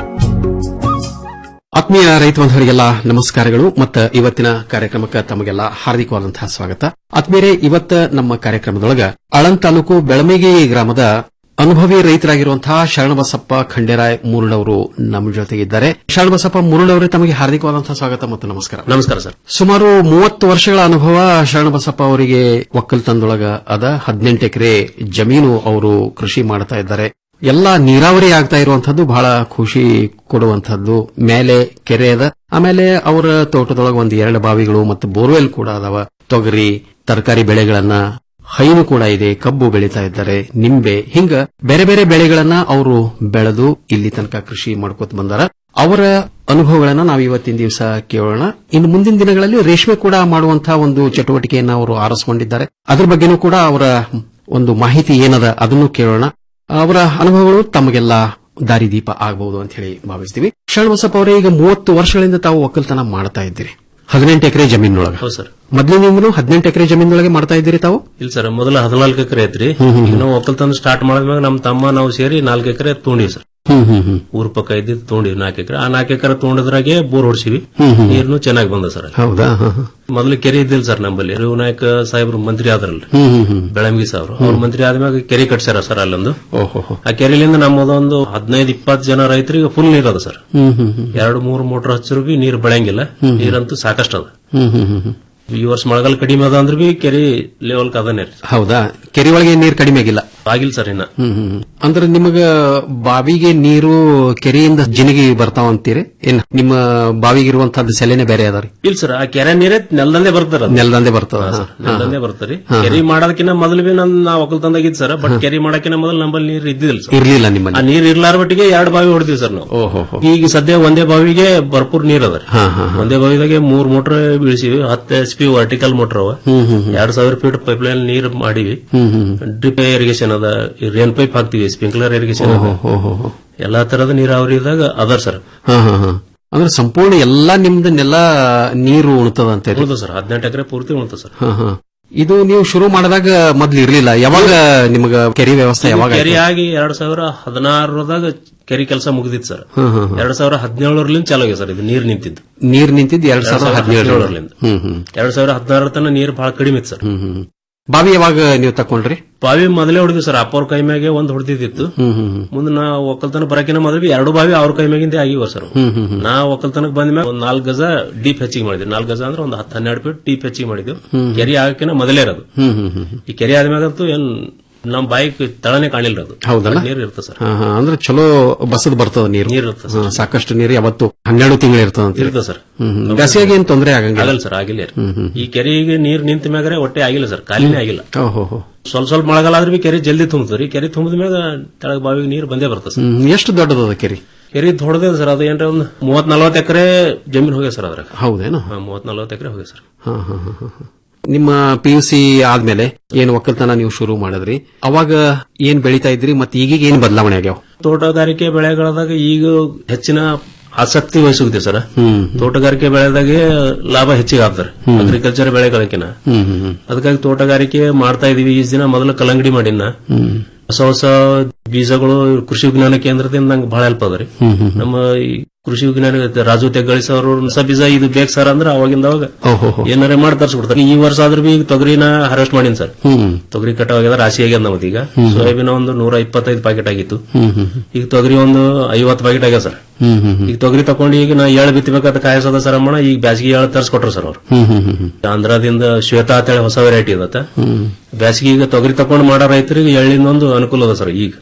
ಆತ್ಮೀಯ ರೈತ ಬಾಂಧವರಿಗೆಲ್ಲ ನಮಸ್ಕಾರಗಳು ಮತ್ತು ಇವತ್ತಿನ ಕಾರ್ಯಕ್ರಮಕ್ಕೆ ತಮಗೆಲ್ಲ ಹಾರ್ದಿಕವಾದಂತಹ ಸ್ವಾಗತ ಆತ್ಮೀಯರೇ ಇವತ್ತ ನಮ್ಮ ಕಾರ್ಯಕ್ರಮದೊಳಗ ಆಳಂದ್ ತಾಲೂಕು ಬೆಳಮೇಗಿ ಗ್ರಾಮದ ಅನುಭವಿ ರೈತರಾಗಿರುವಂತಹ ಶರಣಬಸಪ್ಪ ಖಂಡೇರಾಯ್ ಮುರುಳವರು ನಮ್ಮ ಜೊತೆಗಿದ್ದಾರೆ ಶರಣಬಸಪ್ಪ ಮುರುಳವರೇ ತಮಗೆ ಹಾರ್ದಿಕವಾದಂತಹ ಸ್ವಾಗತ ಮತ್ತು ನಮಸ್ಕಾರ ನಮಸ್ಕಾರ ಸರ್ ಸುಮಾರು ಮೂವತ್ತು ವರ್ಷಗಳ ಅನುಭವ ಶರಣಬಸಪ್ಪ ಅವರಿಗೆ ಒಕ್ಕಲ್ತನದೊಳಗ ಅದ ಹದಿನೆಂಟು ಎಕರೆ ಜಮೀನು ಅವರು ಕೃಷಿ ಮಾಡ್ತಾ ಇದ್ದಾರೆ ಎಲ್ಲ ನೀರಾವರಿ ಆಗ್ತಾ ಇರುವಂತದ್ದು ಬಹಳ ಖುಷಿ ಕೊಡುವಂತದ್ದು ಮೇಲೆ ಕೆರೆ ಅದ ಆಮೇಲೆ ಅವರ ತೋಟದೊಳಗೆ ಒಂದು ಎರಡು ಬಾವಿಗಳು ಮತ್ತು ಬೋರ್ವೆಲ್ ಕೂಡ ಅದಾವ ತೊಗರಿ ತರಕಾರಿ ಬೆಳೆಗಳನ್ನ ಹೈನು ಕೂಡ ಇದೆ ಕಬ್ಬು ಬೆಳೀತಾ ಇದ್ದಾರೆ ನಿಂಬೆ ಹಿಂಗ ಬೇರೆ ಬೇರೆ ಬೆಳೆಗಳನ್ನ ಅವರು ಬೆಳೆದು ಇಲ್ಲಿ ತನಕ ಕೃಷಿ ಮಾಡ್ಕೋತ ಬಂದಾರ ಅವರ ಅನುಭವಗಳನ್ನ ನಾವು ಇವತ್ತಿನ ದಿವಸ ಕೇಳೋಣ ಇನ್ನು ಮುಂದಿನ ದಿನಗಳಲ್ಲಿ ರೇಷ್ಮೆ ಕೂಡ ಮಾಡುವಂತಹ ಒಂದು ಚಟುವಟಿಕೆಯನ್ನ ಅವರು ಆರಿಸಿಕೊಂಡಿದ್ದಾರೆ ಅದ್ರ ಬಗ್ಗೆನೂ ಕೂಡ ಅವರ ಒಂದು ಮಾಹಿತಿ ಏನದ ಅದನ್ನು ಕೇಳೋಣ ಅವರ ಅನುಭವಗಳು ತಮಗೆಲ್ಲ ದಾರಿದೀಪ ಆಗಬಹುದು ಅಂತ ಹೇಳಿ ಭಾವಿಸ್ತೀವಿ ಶರಣಬಸಪ್ಪ ಅವರೇ ಈಗ ಮೂವತ್ತು ವರ್ಷಗಳಿಂದ ತಾವು ಒಕ್ಕಲ್ತನ ಮಾಡ್ತಾ ಇದ್ದೀರಿ ಹದಿನೆಂಟು ಎಕರೆ ಜಮೀನೊಳಗೆ ಹೌದು ಸರ್ ಮೊದಲಿನಿಂದಲೂ ಹದಿನೆಂಟು ಎಕರೆ ಜಮೀನೊಳಗೆ ಮಾಡ್ತಾ ಇದ್ದೀರಿ ತಾವು ಇಲ್ಲ ಸರ್ ಮೊದಲ ಹದಿನಾಲ್ಕು ಎಕರೆ ಐತ್ರಿ ಈಗ ನಾವು ಒಕ್ಕಲ್ತನ ಸ್ಟಾರ್ಟ್ ಮಾಡಿದ್ಮ್ಯಾಗ ನಮ್ಮ ತಮ್ಮ ನಾವು ಸೇರಿ ನಾಲ್ಕು ಎಕರೆ ತೊಗೊಂಡಿವಿ ಸರ್ ಹ್ಮ್ ಹ್ಮ್ ಹ್ಮ್ ಊರ್ ಪಕ್ಕ ಇದ್ದಿದ್ದು ತೊಗೊಂಡಿವಿ ನಾಲ್ಕು ಎಕರೆ ಆ ನಾಲ್ಕು ಎಕರೆ ತೊಗೊಂಡಿದ್ರಾಗೆ ಬೋರ್ ಹೊಡ್ಸಿವಿ ಹ್ಮ್ ಹ್ಮ್. ನೀರ್ನು ಚೆನ್ನಾಗಿ ಬಂದ ಸರ್ ಹೌದಾ ಹಾ, ಹಾ. ಮೊದಲು ಕೆರೆ ಇದ್ದಿಲ್ಲ ಸರ್ ನಮ್ಮಲ್ಲಿ ರಘುನಾಯಕ ಸಾಹೇಬ್ರು ಮಂತ್ರಿ ಆದ್ರಲ್ರಿ ಹ್ಮ್ ಹ್ಮ್ ಹ್ಮ್ ಬೆಳಂಗಿ ಸಾವ್ರು ಅವ್ರ ಮಂತ್ರಿ ಆದ್ಮ್ಯಾಗ ಕೆರೆ ಕಟ್ಸ್ಯಾರ ಸರ್ ಅಲ್ಲೊಂದು ಓಹೋ ಆ ಕೆರೆಲಿಂದ ನಮ್ಮದೊಂದು ಹದಿನೈದು ಇಪ್ಪತ್ತು ಜನ ರೈತರಿಗೆ ಫುಲ್ ನೀರ್ ಅದ ಸರ್ ಹ್ಮ್ ಹ್ಮ್ ಹ್ಮ್ ಎರಡು ಮೂರು ಮೋಟರ್ ಹಚ್ಚರು ಬಿ ನೀರ್ ಬೆಳೆಯಂಗಿಲ್ಲ ನೀರಂತೂ ಸಾಕಷ್ಟು ಅದ ಹ್ಮ್ ಹ್ಮ್ ಹ್ಮ್ ಹ್ಮ್ ಈ ವರ್ಷ ಮಳೆಗಾಲ ಕಡಿಮೆ ಅದ ಅಂದ್ರೆ ಬಿ ಕೆರೆ ಲೆವೆಲ್ ಅದನ್ನೇ ರೀ ಹೌದಾ ಕೆರೆ ಒಳಗೆ ನೀರು ಕಡಿಮೆ ಆಗಿಲ್ಲ ಆಗಿಲ್ಲ ಸರ್ ಇನ್ನ ಹ್ಮ್ ಹ್ಮ್ ಹ್ಮ್. ಅಂದ್ರೆ ನಿಮಗ ಬಾವಿಗೆ ನೀರು ಕೆರೆಯಿಂದ ಜಿನಗಿ ಬರ್ತಾವ ಅಂತೀರಿ ಏನ್ ನಿಮ್ಮ ಬಾವಿಗೆ ಇರುವಂತಹದ್ದು ಸೆಲೆನೆ ಬೇರೆ ಅದಾರಿ ಇಲ್ಲ ಸರ್ ಆ ಕೆರೆ ನೀರೇ ನೆಲದಂದೇ ಬರ್ತಾರ ನೆಲದಂದೆ ಬರ್ತದ ನೆಲದಂದೇ ಬರ್ತಾರಿ ಕೆರೆ ಮಾಡೋದಕ್ಕಿಂತ ಮೊದಲು ಬಿ ನನ್ ನಾ ಒಕ್ಕಲ್ತಂದಾಗಿದ್ ಸರ್ ಬಟ್ ಕೆರೆ ಮಾಡಕ್ಕಿಂತ ಮೊದಲು ನಮ್ಮಲ್ಲಿ ನೀರ್ ಇದ್ದಿಲ್ಲ ಸರ್ ಇರ್ಲಿಲ್ಲ ಆ ನಿಮ್ಮಲ್ಲಿ ನೀರ್ ಇರ್ಲಾರ ಮಟ್ಟಿಗೆ ಎರಡು ಬಾವಿ ಹೊಡೆದಿವಿ ಸರ್ ನಾವು ಓಹೋ ಈಗ ಸದ್ಯ ಒಂದೇ ಬಾವಿಗೆ ಭರ್ಪೂರ್ ನೀರ್ ಅದ ರೀ. ಹಾ ಹಾ ಒಂದೇ ಬಾವಿದಾಗೆ ಮೂರ್ ಮೋಟರ್ ಬೀಳಿಸಿವಿ ಹತ್ತು ಎಚ್ ಪಿ ವರ್ಟಿಕಲ್ ಮೋಟರ್ ಅವ ಹ್ಮ್ ಹ್ಮ್ ಹ್ಮ್. ಎರಡ್ ಸಾವಿರ ಫೀಟ್ ಪೈಪ್ ಲೈನ್ ನೀರ್ ಮಾಡಿವಿ ಹ್ಮ್ ಹ್ಮ್ ಡ್ರಿಪ್ ಇರಿಗೇಷನ್ ಅದ ರೇನ್ ಪೈಪ್ ಹಾಕ್ತಿವಿ ಸ್ಪ್ರಿಂಕ್ಲರ್ ಇರಿಗೇಷನ್ ಅದ ಓಹೋ ಓಹೋ ಓಹೋ. ಎಲ್ಲಾ ತರದ ನೀರಾವರಿ ಇದಾಗ ಅದರ್ ಸರ್ ಹಾ ಹಾ ಹಾ ಅಂದ್ರೆ ಸಂಪೂರ್ಣ ಎಲ್ಲಾ ನಿಮ್ದನ್ನೆಲ್ಲ ನೀರು ಉಣ್ತದ ಅಂತ ಹೌದು ಸರ್ ಹದಿನೆಂಟು ಎಕರೆ ಪೂರ್ತಿ ಉಂಟು ಸರ್ ಹಾ ಹಾ ಇದು ನೀವು ಶುರು ಮಾಡಿದಾಗ ಮೊದ್ಲು ಇರ್ಲಿಲ್ಲ ಯಾವಾಗ ನಿಮಗ ಕೆರೆ ವ್ಯವಸ್ಥೆ ಯಾವಾಗ ಕೆರೆ ಆಗಿ ಎರಡ್ ಸಾವಿರ ಹದಿನಾರದಾಗ ಕೆರೆ ಕೆಲಸ ಮುಗಿದಿತ್ತು ಸರ್ ಹ್ಮ್ ಹ್ಮ್ ಹ್ಮ್. ಎರಡ್ ಸಾವಿರ ಹದಿನೇಳರಲಿಂದ ಚಾಲು ಆಗಿದೆ ಸರ್ ಇದು ನೀರ್ ನಿಂತಿದ್ದು ನೀರ್ ನಿಂತಿದ್ದು ಎರಡ್ ಸಾವಿರದ ಹದಿನೇಳರಲ್ಲಿ ಹ್ಮ್ ಹ್ಮ್ ಎರಡ್ ಸಾವಿರ ಹದಿನಾರರ ತನಕ ನೀರ್ ಬಹಳ ಕಡಿಮೆ ಇತ್ತು ಸರ್ ಹ್ಮ್ ಹ್ಮ್ ಬಾವಿ ಯಾವಾಗ ನೀವು ತಕೊಂಡ್ರಿ ಬಾವಿ ಮೊದಲೇ ಹೊಡೆದ್ವಿ ಸರ್ ಅಪ್ಪವ್ರ ಕೈ ಮ್ಯಾಗೆ ಒಂದ್ ಹೊಡೆದಿತ್ತು ಹ್ಮ್ ಹ್ಮ್ ಹ್ಮ್ ಮುಂದೆ ನಾ ಒಕ್ಕಲ್ತನ ಬರಕಿನ ಮೊದಲು ಎರಡು ಬಾವಿ ಅವ್ರ ಕೈ ಮ್ಯಾಗಿಂದ ಆಗಿವ ಸರ್ ಹ್ಮ್ ಹ್ಮ್ ಹ್ಮ್ ನಾ ಒಕ್ಕಲ್ತನಕ್ ಬಂದ ಮ್ಯಾಗ ಒಂದ್ ನಾಲ್ಕು ಗಜ ಡೀಪ್ ಹೆಚ್ಚಿಗೆ ಮಾಡಿದ್ವಿ ನಾಲ್ಕು ಗಜ ಅಂದ್ರೆ ಒಂದು ಹತ್ತು ಹನ್ನೆರಡು ಫೀಟ್ ಡೀಪ್ ಹೆಚ್ಚಿಗೆ ಮಾಡಿದ್ವಿ ಹ್ಮ್. ಕೆರೆ ಆಗಕ್ಕಿನ ಮೊದಲೇ ಇರೋದು ಹ್ಮ್ ಹ್ಮ್ ಹ್ಮ್ ಈ ಕೆರೆ ಆದ್ಮ್ಯಾಗಂತೂ ಏನ್ ನಮ್ ಬಾಯಿಕ್ ತಳನೇ ಕಾಣಿಲ್ಲ ಅದು ಹೌದಲ್ಲ ನೀರ್ ಇರ್ತದೆ ಸರ್ ಹಾ ಹಾ ಅಂದ್ರೆ ಚಲೋ ಬಸದ್ ಬರ್ತದ ನೀರು ನೀರ್ ಇರ್ತದೆ ಹಾ, ಸಾಕಷ್ಟು ನೀರು ಯಾವತ್ತು ಹನ್ನೆರಡು ತಿಂಗಳು ಇರ್ತದ ಅಂತ ಇರ್ತದೆ ಸರ್ ಹ್ಮ್ ಹ್ಮ್. ಬೇಸಿಗೆಗೆ ಏನ್ ತೊಂದರೆ ಆಗಂಗಿಲ್ಲ ಆಗಲ್ಲ ಸರ್ ಆಗಿಲ್ಲ ರೀ. ಹ್ಮ್ ಹ್ಮ್ ಈ ಕೆರೆಗೆ ನೀರ್ ನಿಂತ ಮ್ಯಾಗರೆ ಹೊಟ್ಟೆ ಆಗಿಲ್ಲ ಸರ್ ಖಾಲಿನೇ ಆಗಿಲ್ಲ ಓಹೋ ಹೋ. ಸ್ವಲ್ಪ ಸ್ವಲ್ಪ ಮಳೆಗಾಲ ಆದ್ರೆ ಬಿ ಕೆರೆ ಜಲ್ದಿ ತುಂಬುತ್ತೆ ಕೆರೆ ತುಂಬಿದ ಮ್ಯಾಗ ತೆಳಗ್ ಬಾವಿಗೆ ನೀರು ಬಂದೇ ಬರ್ತದೆ ಸರ್ ಹ್ಮ್ ಎಷ್ಟು ದೊಡ್ಡದದ ಕೆರೆ ಕೆರೆ ದೊಡ್ಡದೇ ಸರ್ ಅದು ಏನ್ರ ಒಂದು ಮೂವತ್ ನಲ್ವತ್ತು ಎಕರೆ ಜಮೀನು ಹೋಗ್ಯ ಸರ್ ಅದ್ರಾಗ ಹೌದೇನು ಹಾ, ಮೂವತ್ ನಲ್ವತ್ತು ಎಕರೆ ಹೋಗ್ಯ ಸರ್ ಹಾ ಹಾ ಹಾ ಹಾ ಹಾ. ನಿಮ್ಮ ಪಿ ಯು ಸಿ ಆದ್ಮೇಲೆ ಏನ್ ಒಕ್ಕಲ್ತನ ನೀವು ಶುರು ಮಾಡಿದ್ರಿ ಅವಾಗ ಏನ್ ಬೆಳಿತಾ ಇದ್ರಿ ಮತ್ತೆ ಈಗೀಗ ಏನ್ ಬದಲಾವಣೆ ಆಗ್ಯಾವ ತೋಟಗಾರಿಕೆ ಬೆಳೆಗಳದಾಗ ಈಗ ಹೆಚ್ಚಿನ ಆಸಕ್ತಿ ವಹಿಸುತ್ತೆ ಸರ್ ಹ್ಮ್ ತೋಟಗಾರಿಕೆ ಬೆಳೆದಾಗೆ ಲಾಭ ಹೆಚ್ಚಿಗೆ ಆಗ್ತಾರೆ ಹ್ಮ್. ಅಗ್ರಿಕಲ್ಚರ್ ಬೆಳೆಗಳಕ್ಕಿನ ಹ್ಮ್ ಹ್ಮ್ ಹ್ಮ್ ಅದಕ್ಕಾಗಿ ತೋಟಗಾರಿಕೆ ಮಾಡ್ತಾ ಇದೀವಿ ಈ ದಿನ ಮೊದಲು ಕಲ್ಲಂಗಡಿ ಮಾಡಿನ ಹ್ಮ್ ಹೊಸ ಹೊಸ ಬೀಜಗಳು ಕೃಷಿ ವಿಜ್ಞಾನ ಕೇಂದ್ರದಿಂದ ನಂಗೆ ಬಹಳ ಹೆಲ್ಪ್ ಅದ ರೀ ಹ್ಮ್ ಹ್ಮ್ ನಮ್ಮ ಈ ಕೃಷಿ ವಿಜ್ಞಾನ ರಾಜು ತೆಗ್ಗಳಿಸ ಅವರು ಹೊಸ ಬೀಜ ಇದು ಬೇಕು ಸರ್ ಅಂದ್ರೆ ಅವಾಗಿಂದ ಅವಾಗ ಓಹೋ ಹೋ. ಏನಾರ ಮಾಡಿ ತರ್ಸ್ಬಿಡ್ತಾರೆ ಈ ವರ್ಷ ಆದ್ರೂ ಬಿ ಈಗ ತೊಗರಿನ ಹಾರ್ವೆಸ್ಟ್ ಮಾಡೀನಿ ಸರ್ ಹ್ಮ್ ತೊಗರಿ ಕಟಾವ್ ಆಗ್ಯದ ರಾಶಿ ಆಗ್ಯದ ನಮ್ದು ಈಗ ಸೋಯಾಬೀನ್ ಒಂದು ನೂರ ಇಪ್ಪತ್ತೈದು ಪ್ಯಾಕೆಟ್ ಆಗಿತ್ತು ಹ್ಮ್ ಹ್ಮ್ ಹ್ಮ್ ಈಗ ತೊಗರಿ ಒಂದು ಐವತ್ತು ಪ್ಯಾಕೆಟ್ ಆಗ್ಯಾವ ಸರ್ ಹ್ಮ್ ಹ್ಮ್ ಹ್ಮ್ ಈಗ ತೊಗರಿ ತಕೊಂಡು ಈಗ ನಾ ಏಳು ಬಿತ್ತಬೇಕಾದ ಕಾಯಸದ ಸರ್ ಅಮ್ಮಣ ಈಗ ಬ್ಯಾಸಗಿ ಏಳು ತರ್ಸ್ಕೊಟ್ರು ಸರ್ ಅವ್ರು ಹ್ಮ್ ಹ್ಮ್ ಹ್ಮ್ ಹ್ಮ್ ಆಂಧ್ರದಿಂದ ಶ್ವೇತಾ ಅಂತೇಳಿ ಹೊಸ ವೆರೈಟಿ ಇದತ್ತ ಹ್ಮ್ ಬ್ಯಾಸಗಿ ಈಗ ತೊಗರಿ ತಕೊಂಡು ಮಾಡೋ ರೈತರಿಗೆ ಎಳ್ಳಿನ ಒಂದು ಅನುಕೂಲ ಅದ ಸರ್ ಈಗ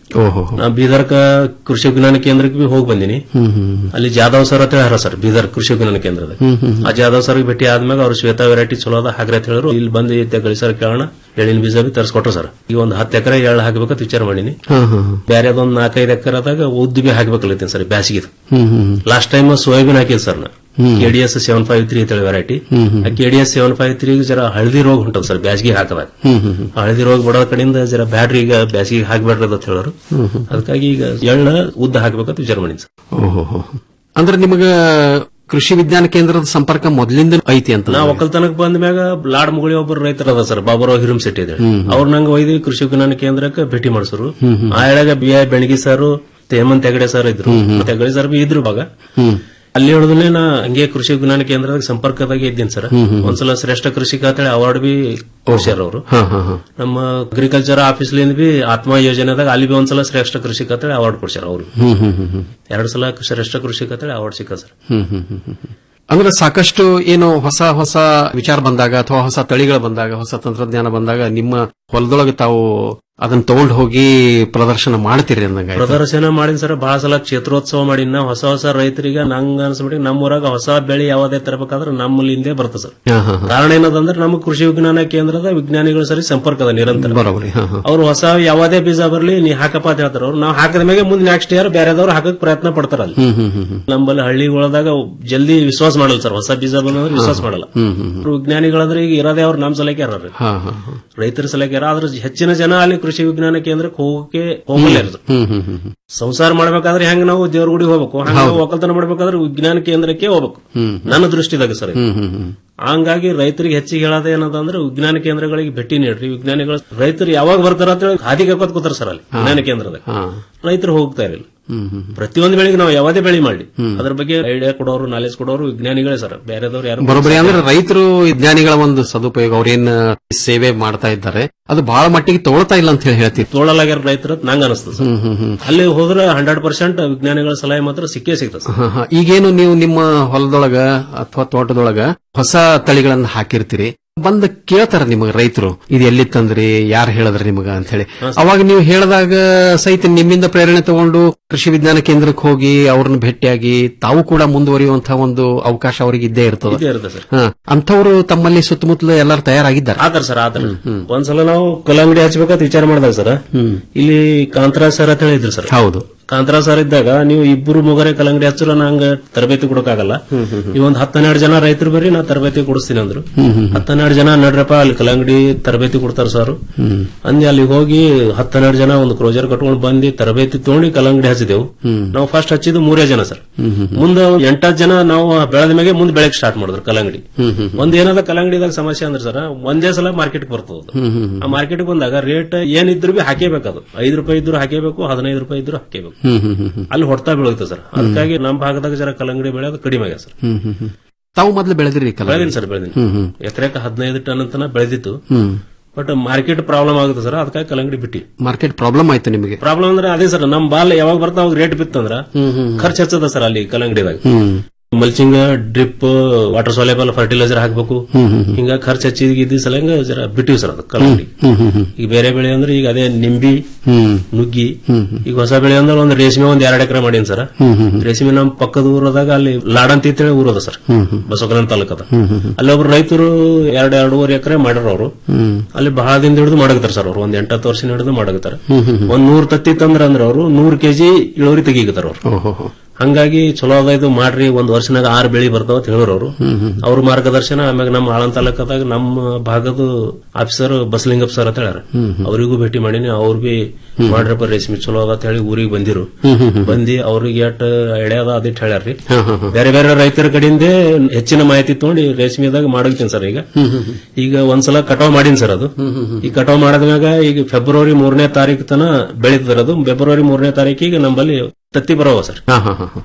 ಓಹೋ ನಾ ಬೀದರ್ಕ ಕೃಷಿ ವಿಜ್ಞಾನ ಕೇಂದ್ರಕ್ಕೆ ಬಿ ಹೋಗಿ ಬಂದಿನಿ ಹ್ಮ್ ಹ್ಮ್ ಅಲ್ಲಿ ಜಾಧವ್ ಸರ್ ಅಂತ ಹೇಳ್ಯಾರ ಸರ್ ಬೀದರ್ ಕೃಷಿ ವಿಜ್ಞಾನ ಕೇಂದ್ರದ ಹ್ಮ್ ಹ್ಮ್ ಆ ಜಾಧವ್ ಸರ್ಗೆ ಭೇಟಿ ಆದ್ಮೇಲೆ ಅವ್ರು ಶ್ವೇತಾ ವೆರೈಟಿ ಚಲೋ ಅದ ಹಾಕ್ರಿ ಅಂತ ಹೇಳಿದ್ರು ಇಲ್ಲಿ ಬಂದು ಗಳಿ ಸರ್ ಕೇಳೋಣ ಎಳ್ಳಿನ ಬೀಜ ಬಿ ತರಿಸ್ಕೊಟ್ರು ಸರ್ ಈಗ ಒಂದು ಹತ್ತು ಎಕರೆ ಎಳ್ಳು ಹಾಕ್ಬೇಕಂತ ವಿಚಾರ ಮಾಡೀನಿ ಹಾ ಹಾ ಹಾ. ಬೇರೆ ಅದೊಂದು ನಾಲ್ಕೈದು ಎಕರೆದಾಗ ಉದ್ದು ಬಿ ಹಾಕ್ಬೇಕಲ್ಲತ್ತೀನಿ ಸರ್ ಬ್ಯಾಸಿಗೆ ಹ್ಮ್ ಹ್ಮ್ ಲಾಸ್ಟ್ ಟೈಮ್ ಸೋಯಾಬೀನ್ ಹಾಕಿದ್ ಸರ್ ನಾ ಹ್ಮ್. ಕೆಡಿಎಸ್ ಸೆವೆನ್ ಫೈವ್ ತ್ರೀ ಅಂತೇಳಿ ವೆರೈಟಿ ಹ್ಮ್ ಹ್ಮ್. ಆ ಕೆಡಿಎಸ್ ಸೆವೆನ್ ಫೈವ್ ತ್ರೀ ಜರ ಹಳದಿ ರೋಗ ಹೊಂಟದ ಸರ್ ಬ್ಯಾಸಿಗೆ ಹಾಕದಾಗ ಹ್ಮ್ ಹ್ಮ್ ಹ್ಮ್. ಆ ಹಳದಿ ರೋಗ ಬಿಡೋದ್ ಕಡೆಯಿಂದ ಜರ ಬ್ಯಾಟ್ರಿ ಈಗ ಬ್ಯಾಸಿಗೆ ಹಾಕ್ಬೇಡ್ರಿ ಅಂತ ಹೇಳೋರು ಹ್ಮ್ ಹ್ಮ್. ಅದಕ್ಕಾಗಿ ಈಗ ಎಳ್ಳ ಉದ್ದ ಹಾಕ್ಬೇಕಂತ ವಿಚಾರ ಮಾಡೀನಿ ಸರ್ ಓಹೋ ಹೋ. ಅಂದ್ರೆ ನಿಮಗ ಕೃಷಿ ವಿಜ್ಞಾನ ಕೇಂದ್ರದ ಸಂಪರ್ಕ ಮೊದಲಿಂದ ಐತಿ ಅಂತ ನಾ ಒಕ್ಕಲ್ತನಕ್ ಬಂದ ಮ್ಯಾಗ ಲಾಡ್ ಮುಗುಳಿ ಒಬ್ಬರು ರೈತರ ಅದ ಸರ್ ಬಾಬುರಾವ್ ಹಿರಂ ಶೆಟ್ಟಿ ಇದೆ ಹ್ಮ್. ಅವ್ರು ನಂಗೆ ಒಯ್ದು ಕೃಷಿ ವಿಜ್ಞಾನ ಕೇಂದ್ರಕ್ಕೆ ಭೇಟಿ ಮಾಡಿಸರು ಹ್ಮ್ ಹ್ಮ್. ಆ ಎಳಗ ಬಿ ಐ ಬೆಣಗಿ ಸರ್ ಹೇಮಂತ್ ಹೆಗಡೆ ಸರ್ ಇದ್ರು ಹ್ಮ್ ಹ್ಮ್. ಹೆಗಡೆ ಸರ್ ಬಿ ಇದ್ರು ಬಾಗ ಹ್ಮ್ ಅಲ್ಲಿ ಹೇಳಿದ್ರೆ ನಾ ಹಂಗೆ ಕೃಷಿ ವಿಜ್ಞಾನ ಕೇಂದ್ರದಾಗ ಸಂಪರ್ಕದಾಗ ಇದ್ದೀನಿ ಸರ್ ಹ್ಮ್ ಹ್ಮ್. ಒಂದ್ಸಲ ಶ್ರೇಷ್ಠ ಕೃಷಿಕ ಅಂತೇಳಿ ಅವಾರ್ಡ್ ಬಿ ಕೊಡ್ಸ್ಯಾರ ಅವರು ಹಾ ಹಾ ಹಾ ನಮ್ಮ ಅಗ್ರಿಕಲ್ಚರ್ ಆಫೀಸ್ಲಿಂದ ಬಿ ಆತ್ಮ ಯೋಜನೆದಾಗ ಅಲ್ಲಿ ಬಿ ಒಂದ್ಸಲ ಶ್ರೇಷ್ಠ ಕೃಷಿಕ ಅಂತೇಳಿ ಅವಾರ್ಡ್ ಕೊಡ್ಸ್ಯಾರ ಅವರು ಹ್ಮ್ ಹ್ಮ್ ಹ್ಮ್ ಹ್ಮ್ ಎರಡು ಸಲ ಶ್ರೇಷ್ಠ ಕೃಷಿಕ ಅಂತೇಳಿ ಅವಾರ್ಡ್ ಸಿಕ್ಕ ಸರ್ ಹ್ಮ್ ಹ್ಮ್ ಹ್ಮ್ ಹ್ಮ್ ಹ್ಮ್. ಅಂದ್ರೆ ಸಾಕಷ್ಟು ಏನು ಹೊಸ ಹೊಸ ವಿಚಾರ ಬಂದಾಗ ಅಥವಾ ಹೊಸ ತಳಿಗಳು ಬಂದಾಗ ಹೊಸ ತಂತ್ರಜ್ಞಾನ ಬಂದಾಗ ನಿಮ್ಮ ಹೊಲದೊಳಗೆ ತಾವು ಅದನ್ನ ತಗೊಂಡು ಹೋಗಿ ಪ್ರದರ್ಶನ ಮಾಡ್ತೀರಿ ಅಂದಂಗ ಪ್ರದರ್ಶನ ಮಾಡಿನ ಸರ್ ಬಹಳ ಸಲ ಕ್ಷೇತ್ರೋತ್ಸವ ಮಾಡಿನ ನಾ ಹೊಸ ಹೊಸ ರೈತರಿಗೆ ನಂಗ ಅನ್ಸ್ಬಿಟ್ಟು ನಮ್ಮ ಊರಾಗ ಹೊಸ ಬೆಳೆ ಯಾವ್ದೇ ತರಬೇಕಾದ್ರೆ ನಮ್ಮಲ್ಲಿಂದೇ ಬರ್ತದೆ ಸರ್ ಕಾರಣ ಏನದಂದ್ರೆ ನಮ್ಮ ಕೃಷಿ ವಿಜ್ಞಾನ ಕೇಂದ್ರದ ವಿಜ್ಞಾನಿಗಳು ಸರಿ ಸಂಪರ್ಕ ಅದ ನಿರಂತರ ಬರೋಬರಿ ಹಾ ಹಾ ಅವ್ರು ಹೊಸ ಯಾವುದೇ ಬೀಜ ಬರ್ಲಿ ನೀ ಹಾಕಪ್ಪ ಅಂತ ಹೇಳ್ತಾರ ಅವ್ರು ನಾವು ಹಾಕಿದ ಮೇಲೆ ಮುಂದೆ ನೆಕ್ಸ್ಟ್ ಇಯರ್ ಬೇರೆದವ್ರು ಹಾಕಕ್ ಪ್ರಯತ್ನ ಪಡ್ತಾರ ಅಲ್ಲಿ ಹ್ಮ್ ಹ್ಮ್ ಹ್ಮ್ ಹ್ಮ್ ನಮ್ಮಲ್ಲಿ ಹಳ್ಳಿಗಳದಾಗ ಜಲ್ದಿ ವಿಶ್ವಾಸ ಮಾಡಲ್ಲ ಸರ್ ಹೊಸ ಬೀಜ ಬಂದ್ರೆ ವಿಶ್ವಾಸ ಮಾಡಲ್ಲ ಹ್ಮ್ ಹ್ಮ್ ಹ್ಮ್. ಅವ್ರು ವಿಜ್ಞಾನಿಗಳಂದ್ರೆ ಈಗ ಇರೋದೇ ಅವ್ರು ನಮ್ ಸಲಕ್ಕೆ ಯಾರು ಹಾ ಹಾ ಹಾ. ರೈತರ ಸಲಕ್ಕೆ ಯಾರು ಆದ್ರೆ ಹೆಚ್ಚಿನ ಜನ ಅಲ್ಲಿ ಕೃಷಿ ವಿಜ್ಞಾನ ಕೇಂದ್ರಕ್ಕೆ ಹೋಗಕ್ಕೆ ಹೋಗಲ್ಲ ಇರೋದು ಹ್ಮ್ ಹ್ಮ್ ಹ್ಮ್ ಹ್ಮ್. ಸಂಸಾರ ಮಾಡ್ಬೇಕಾದ್ರೆ ಹೆಂಗ್ ನಾವು ದೇವ್ರ ಗುಡಿ ಹೋಗ್ಬೇಕು ಹಂಗ ನಾವು ಒಕ್ಕಲ್ತನ ಮಾಡ್ಬೇಕಾದ್ರೆ ವಿಜ್ಞಾನ ಕೇಂದ್ರಕ್ಕೆ ಹೋಗ್ಬೇಕು ಹ್ಮ್. ನನ್ನ ದೃಷ್ಟಿದಾಗ ಸರ್ ಇದು. ಹ್ಮ್ ಹ್ಮ್ ಹ್ಮ್. ಹಂಗಾಗಿ ರೈತರಿಗೆ ಹೆಚ್ಚಿಗೆ ಹೇಳೋದು ಏನದ ಅಂದ್ರೆ ವಿಜ್ಞಾನ ಕೇಂದ್ರಗಳಿಗೆ ಭೇಟಿ ನೀಡ್ರಿ ವಿಜ್ಞಾನಿಗಳು ರೈತರು ಯಾವಾಗ ಬರ್ತಾರ ಅಂತ ಹೇಳಿ ಹಾದಿಗೆ ಹಾಕೋತ್ ಕೂತಾರ ಸರ್ ಅಲ್ಲಿ ವಿಜ್ಞಾನ ಕೇಂದ್ರದಾಗ ಹಾ. ರೈತರು ಹೋಗ್ತಾ ಇರಲಿಲ್ಲ ಹ್ಮ್ ಹ್ಮ್. ಪ್ರತಿಯೊಂದು ಬೆಳೆಗೆ ನಾವು ಯಾವುದೇ ಬೆಳೆ ಮಾಡಿ ಅದ್ರ ಬಗ್ಗೆ ಐಡಿಯಾ ಕೊಡೋರು ನಾಲೆಜ್ ಕೊಡೋರು ವಿಜ್ಞಾನಿಗಳೇ ಸರ್ ಬೇರೆದವ್ರು ಯಾರು ಬರೋಬ್ಬರಿ ಅಂದ್ರೆ ರೈತರು ವಿಜ್ಞಾನಿಗಳ ಒಂದು ಸದುಪಯೋಗ ಅವ್ರೇನ್ ಸೇವೆ ಮಾಡ್ತಾ ಇದ್ದಾರೆ ಅದು ಬಹಳ ಮಟ್ಟಿಗೆ ತಗೊಳ್ತಾ ಇಲ್ಲ ಅಂತ ಹೇಳಿ ಹೇಳ್ತೀವಿ ತೋಳಲಾಗ್ಯಾರ ರೈತರು ನಂಗ ಅನಿಸ್ತದೆ ಸರ್ ಹ್ಮ್ ಹ್ಮ್ ಹ್ಮ್ ಅಲ್ಲಿ ಹೋದ್ರೆ ಹಂಡ್ರೆಡ್ ಪರ್ಸೆಂಟ್ ವಿಜ್ಞಾನಿಗಳ ಸಲಹೆ ಮಾತ್ರ ಸಿಕ್ಕೇ ಸಿಗ್ತದೆ ಸರ್ ಹಾ, ಹಾ. ಈಗೇನು ನೀವು ನಿಮ್ಮ ಹೊಲದೊಳಗ ಅಥವಾ ತೋಟದೊಳಗ ಹೊಸ ತಳಿಗಳನ್ನ ಹಾಕಿರ್ತೀರಿ ಬಂದ ಕೇಳ್ತಾರ ನಿಮಗ ರೈತರು ಇದು ಎಲ್ಲಿ ತಂದ್ರಿ ಯಾರು ಹೇಳಿದ್ರಿ ನಿಮಗ ಅಂತ ಹೇಳಿ ಅವಾಗ ನೀವು ಹೇಳಿದಾಗ ಸಹಿತ ನಿಮ್ಮಿಂದ ಪ್ರೇರಣೆ ತಗೊಂಡು ಕೃಷಿ ವಿಜ್ಞಾನ ಕೇಂದ್ರಕ್ಕೆ ಹೋಗಿ ಅವ್ರನ್ನ ಭೇಟಿಯಾಗಿ ತಾವು ಕೂಡ ಮುಂದುವರಿಯುವಂತಹ ಒಂದು ಅವಕಾಶ ಅವರಿಗೆ ಇದ್ದೇ ಇರ್ತದೆ ಇದೇ ಇರುತ್ತೆ ಸರ್ ಹಾ ಅಂಥವ್ರು ತಮ್ಮಲ್ಲಿ ಸುತ್ತಮುತ್ತಲು ಎಲ್ಲರೂ ತಯಾರಾಗಿದ್ದಾರೆ ಆತರ ಸರ್ ಆತರ ಒಂದ್ಸಲ ನಾವು ಕಲ್ಲಂಗಡಿ ಹಚ್ಬೇಕಂತ ವಿಚಾರ ಮಾಡಿದಾಗ ಸರ್ ಹ್ಮ್ ಇಲ್ಲಿ ಕಾಂತರಾಜ್ ಸರ್ ಅಂತ ಹೇಳಿದ್ರು ಸರ್ ಹೌದು ಕಾಂತರಾಜ್ ಸರ್ ಇದ್ದಾಗ ನೀವು ಇಬ್ಬರು ಮುಗರೆ ಕಲ್ಲಂಗಡಿ ಹಚ್ಚರು ನಂಗೆ ತರಬೇತಿ ಕೊಡಕ್ಕಾಗಲ್ಲ ಈ ಒಂದ್ ಹತ್ತೆರಡು ಜನ ರೈತರು ಬರ್ರಿ ನಾ ತರಬೇತಿ ಕೊಡಿಸ್ತೀನಿ ಅಂದ್ರು ಹ್ಮ್ ಹ್ಮ್ ಹತ್ತೆರಡು ಜನ ನಡ್ರಪ್ಪ ಅಲ್ಲಿ ಕಲ್ಲಂಗಡಿ ತರಬೇತಿ ಕೊಡ್ತಾರ ಸರ್ ಹ್ಮ್ ಅಂದೆ ಅಲ್ಲಿ ಹೋಗಿ ಹತ್ತೆರಡು ಜನ ಒಂದು ಕ್ರೋಜರ್ ಕಟ್ಕೊಂಡು ಬಂದು ತರಬೇತಿ ತಗೊಂಡು ಕಲ್ಲಂಗಡಿ ಹಚ್ಚಿದೆವು ಹ್ಮ್ ನಾವು ಫಸ್ಟ್ ಹಚ್ಚಿದ್ದು ಮೂರೇ ಜನ ಸರ್ ಹ್ಮ್ ಹ್ಮ್ ಮುಂದೆ ಎಂಟತ್ತು ಜನ ನಾವು ಬೆಳೆದ ಮೇಲೆ ಮುಂದೆ ಬೆಳಕ್ ಸ್ಟಾರ್ಟ್ ಮಾಡಿದ್ರು ಕಲ್ಲಂಗಡಿ ಹ್ಮ್ ಹ್ಮ್ ಒಂದ್ ಏನದ ಕಲ್ಲಂಗಡಿದಾಗ ಸಮಸ್ಯೆ ಅಂದ್ರೆ ಸರ್ ಒಂದೇ ಸಲ ಮಾರ್ಕೆಟ್ ಬರ್ತದ ಅದು. ಹ್ಮ್ ಹ್ಮ್ ಆ ಮಾರ್ಕೆಟ್ ಬಂದಾಗ ರೇಟ್ ಏನಿದ್ರು ಬಿ ಹಾಕೇಬೇಕದು ಐದು ರೂಪಾಯಿ ಇದ್ರು ಹಾಕೇಬೇಕು ಹದಿನೈದು ರೂಪಾಯಿ ಇದ್ರು ಹಾಕೇಬೇಕು ಹ್ಮ್ ಹ್ಮ್ ಹ್ಮ್ ಹ್ಮ್ ಅಲ್ಲಿ ಹೊಡ್ತಾ ಬೀಳುತ್ತೆ ಸರ್ ಅದಕ್ಕಾಗಿ ನಮ್ಮ ಭಾಗದಾಗ ಜರ ಕಲ್ಲಂಗಡಿ ಬೆಳೆಯೋದು ಕಡಿಮೆ ಆಗ್ಯದ ಸರ್ ಹ್ಮ್ ಹ್ಮ್ ಹ್ಮ್ ತಾವು ಮೊದಲು ಬೆಳೆದಿರಿ ಕಲ ಬೆಳೆದಿನಿ ಸರ್ ಬೆಳೆದಿನಿ ಹ್ಮ್ ಹ್ಮ್ ಎಕರೆಕ ಹದಿನೈದು ಟನ್ ಅಂತನ ಬೆಳೆದಿತ್ತು ಹ್ಮ್ ಬಟ್ ಮಾರ್ಕೆಟ್ ಪ್ರಾಬ್ಲಮ್ ಆಗುತ್ತೆ ಸರ್ ಅದಕ್ಕಾಗಿ ಕಲ್ಲಂಗಡಿ ಬಿಟ್ಟಿ ಮಾರ್ಕೆಟ್ ಪ್ರಾಬ್ಲಮ್ ಆಯ್ತು ನಿಮಗೆ ಪ್ರಾಬ್ಲಮ್ ಅಂದ್ರೆ ಅದೇ ಸರ್ ನಮ್ ಬಾಲ್ ಯಾವಾಗ ಬರ್ತಾವ ಅವಾಗ ರೇಟ್ ಬಿತ್ತಂದ್ರ ಹ್ಮ್ ಹ್ಮ್ ಖರ್ಚು ಹಚ್ಚದ ಸರ್ ಅಲ್ಲಿ ಕಲ್ಲಂಗಡಿದಾಗ ಹ್ಮ್ mulching drip water soluble fertiliser ಹಾಕ್ಬೇಕು ಹ್ಮ್ ಹ್ಮ್ ಹ್ಮ್. ಹಿಂಗ ಖರ್ಚು ಹಚ್ಚಿದ ಸಲಂಗ ಜರ ಬಿಟ್ಟಿವಿ ಸರ್ ಅದು ಕಲ್ಲಂಗಡಿ ಹ್ಮ್ ಹ್ಮ್ ಹ್ಮ್ ಈಗ ಬೇರೆ ಬೆಳೆ ಅಂದ್ರೆ ಈಗ ಅದೇ ನಿಂಬಿ ಹ್ಮ್ ನುಗ್ಗಿ ಹ್ಮ್ ಹ್ಮ್ ಈಗ ಹೊಸ ಬೆಳೆ ಅಂದ್ರೆ ಒಂದು ರೇಷ್ಮೆ ಒಂದ್ ಎರಡ್ ಎಕರೆ ಮಾಡೀನಿ ಸರ್ ಹ್ಮ್ ಹ್ಮ್ ಹ್ಮ್. ರೇಷ್ಮೆ ನಮ್ ಪಕ್ಕದ ಊರದಾಗ ಅಲ್ಲಿ ಲಾಡಂತ ಅಂತೇಳಿ ಊರದ ಸರ್ ಹ್ಮ್ ಹ್ಮ್ ಬಸವಕಲ್ಯಾಣ ತಾಲೂಕದ ಹ್ಮ್ ಹ್ಮ್ ಹ್ಮ್. ಅಲ್ಲಿ ಒಬ್ರು ರೈತರು ಎರಡ್ ಎರಡೂವರೆ ಎಕರೆ ಮಾಡ್ಯಾರ ಅವರು ಹ್ಮ್ ಅಲ್ಲಿ ಬಹಳ ದಿನ ಹಿಡಿದು ಮಾಡಗತ್ತಾರ ಸರ್ ಅವ್ರು ಒಂದ್ ಎಂಟತ್ತು ವರ್ಷ ಹಿಡಿದು ಮಾಡಗತ್ತಾರ ಹ್ಮ್ ಹ್ಮ್ ಹ್ಮ್. ಒಂದ್ ನೂರ್ ತತ್ತಿ ತಂದ್ರ ಅಂದ್ರೆ ಅವರು ನೂರ್ ಕೆಜಿ ಇಳುವರಿ ತೆಗಿಗತ್ತಾರ ಅವ್ರು ಓಹೋ ಹೋ. ಹಂಗಾಗಿ ಚಲೋ ಅದ ಇದು ಮಾಡ್ರಿ ಒಂದ್ ವರ್ಷನಾಗ ಆರ್ ಬೆಳಿ ಬರ್ತಾವ ಅಂತ ಹೇಳೋರು ಅವರು ಹ್ಮ್ ಹ್ಮ್ ಅವ್ರ ಮಾರ್ಗದರ್ಶನ ಆಮ್ಯಾಗ ನಮ್ಮ ಆಳಂದ ತಾಲೂಕದಾಗ ನಮ್ಮ ಭಾಗದ ಆಫೀಸರ್ ಬಸಲಿಂಗಪ್ಪ ಸರ್ ಅಂತ ಹೇಳ್ಯಾರ ಹ್ಮ್ ಹ್ಮ್. ಅವರಿಗೂ ಭೇಟಿ ಮಾಡೀನಿ ಅವ್ರ ಬಿ ಮಾಡ್ರಪ್ಪ ರೇಷ್ಮೆ ಚಲೋ ಅದ ಅಂತ ಹೇಳಿ ಊರಿಗೆ ಬಂದಿರು ಹ್ಮ್ ಹ್ಮ್ ಹ್ಮ್. ಬಂದಿ ಅವ್ರಿಗೆ ಎಟ್ ಎಳ್ಯಾದ ಅದಿಟ್ ಹೇಳ್ಯಾರ್ರಿ ಹ್ಮ್ ಹ್ಮ್ ಹ್ಮ್. ಬೇರೆ ಬೇರೆ ರೈತರ ಕಡೆಯಿಂದ ಹೆಚ್ಚಿನ ಮಾಹಿತಿ ತಗೊಂಡು ರೇಷ್ಮೆದಾಗ ಮಾಡಗ್ತೀನಿ ಸರ್ ಈಗ ಹ್ಮ್ ಹ್ಮ್ ಹ್ಮ್. ಈಗ ಒಂದ್ಸಲ ಕಟಾವ್ ಮಾಡೀನಿ ಸರ್ ಅದು ಹ್ಮ್ ಹ್ಮ್ ಹ್ಮ್. ಈ ಕಟಾವ್ ಮಾಡಿದ್ಮ್ಯಾಗ ಈಗ ಫೆಬ್ರವರಿ ಮೂರನೇ ತಾರೀಕು ತನ ಬೆಳೀತದರ ಅದು ಫೆಬ್ರವರಿ ಮೂರನೇ ತಾರೀಕಿಗೆ ನಮ್ಮಲ್ಲಿ ತತ್ತಿ ಬರೋವ ಸರ್ ಹಾ ಹಾ ಹಾ ಹಾ.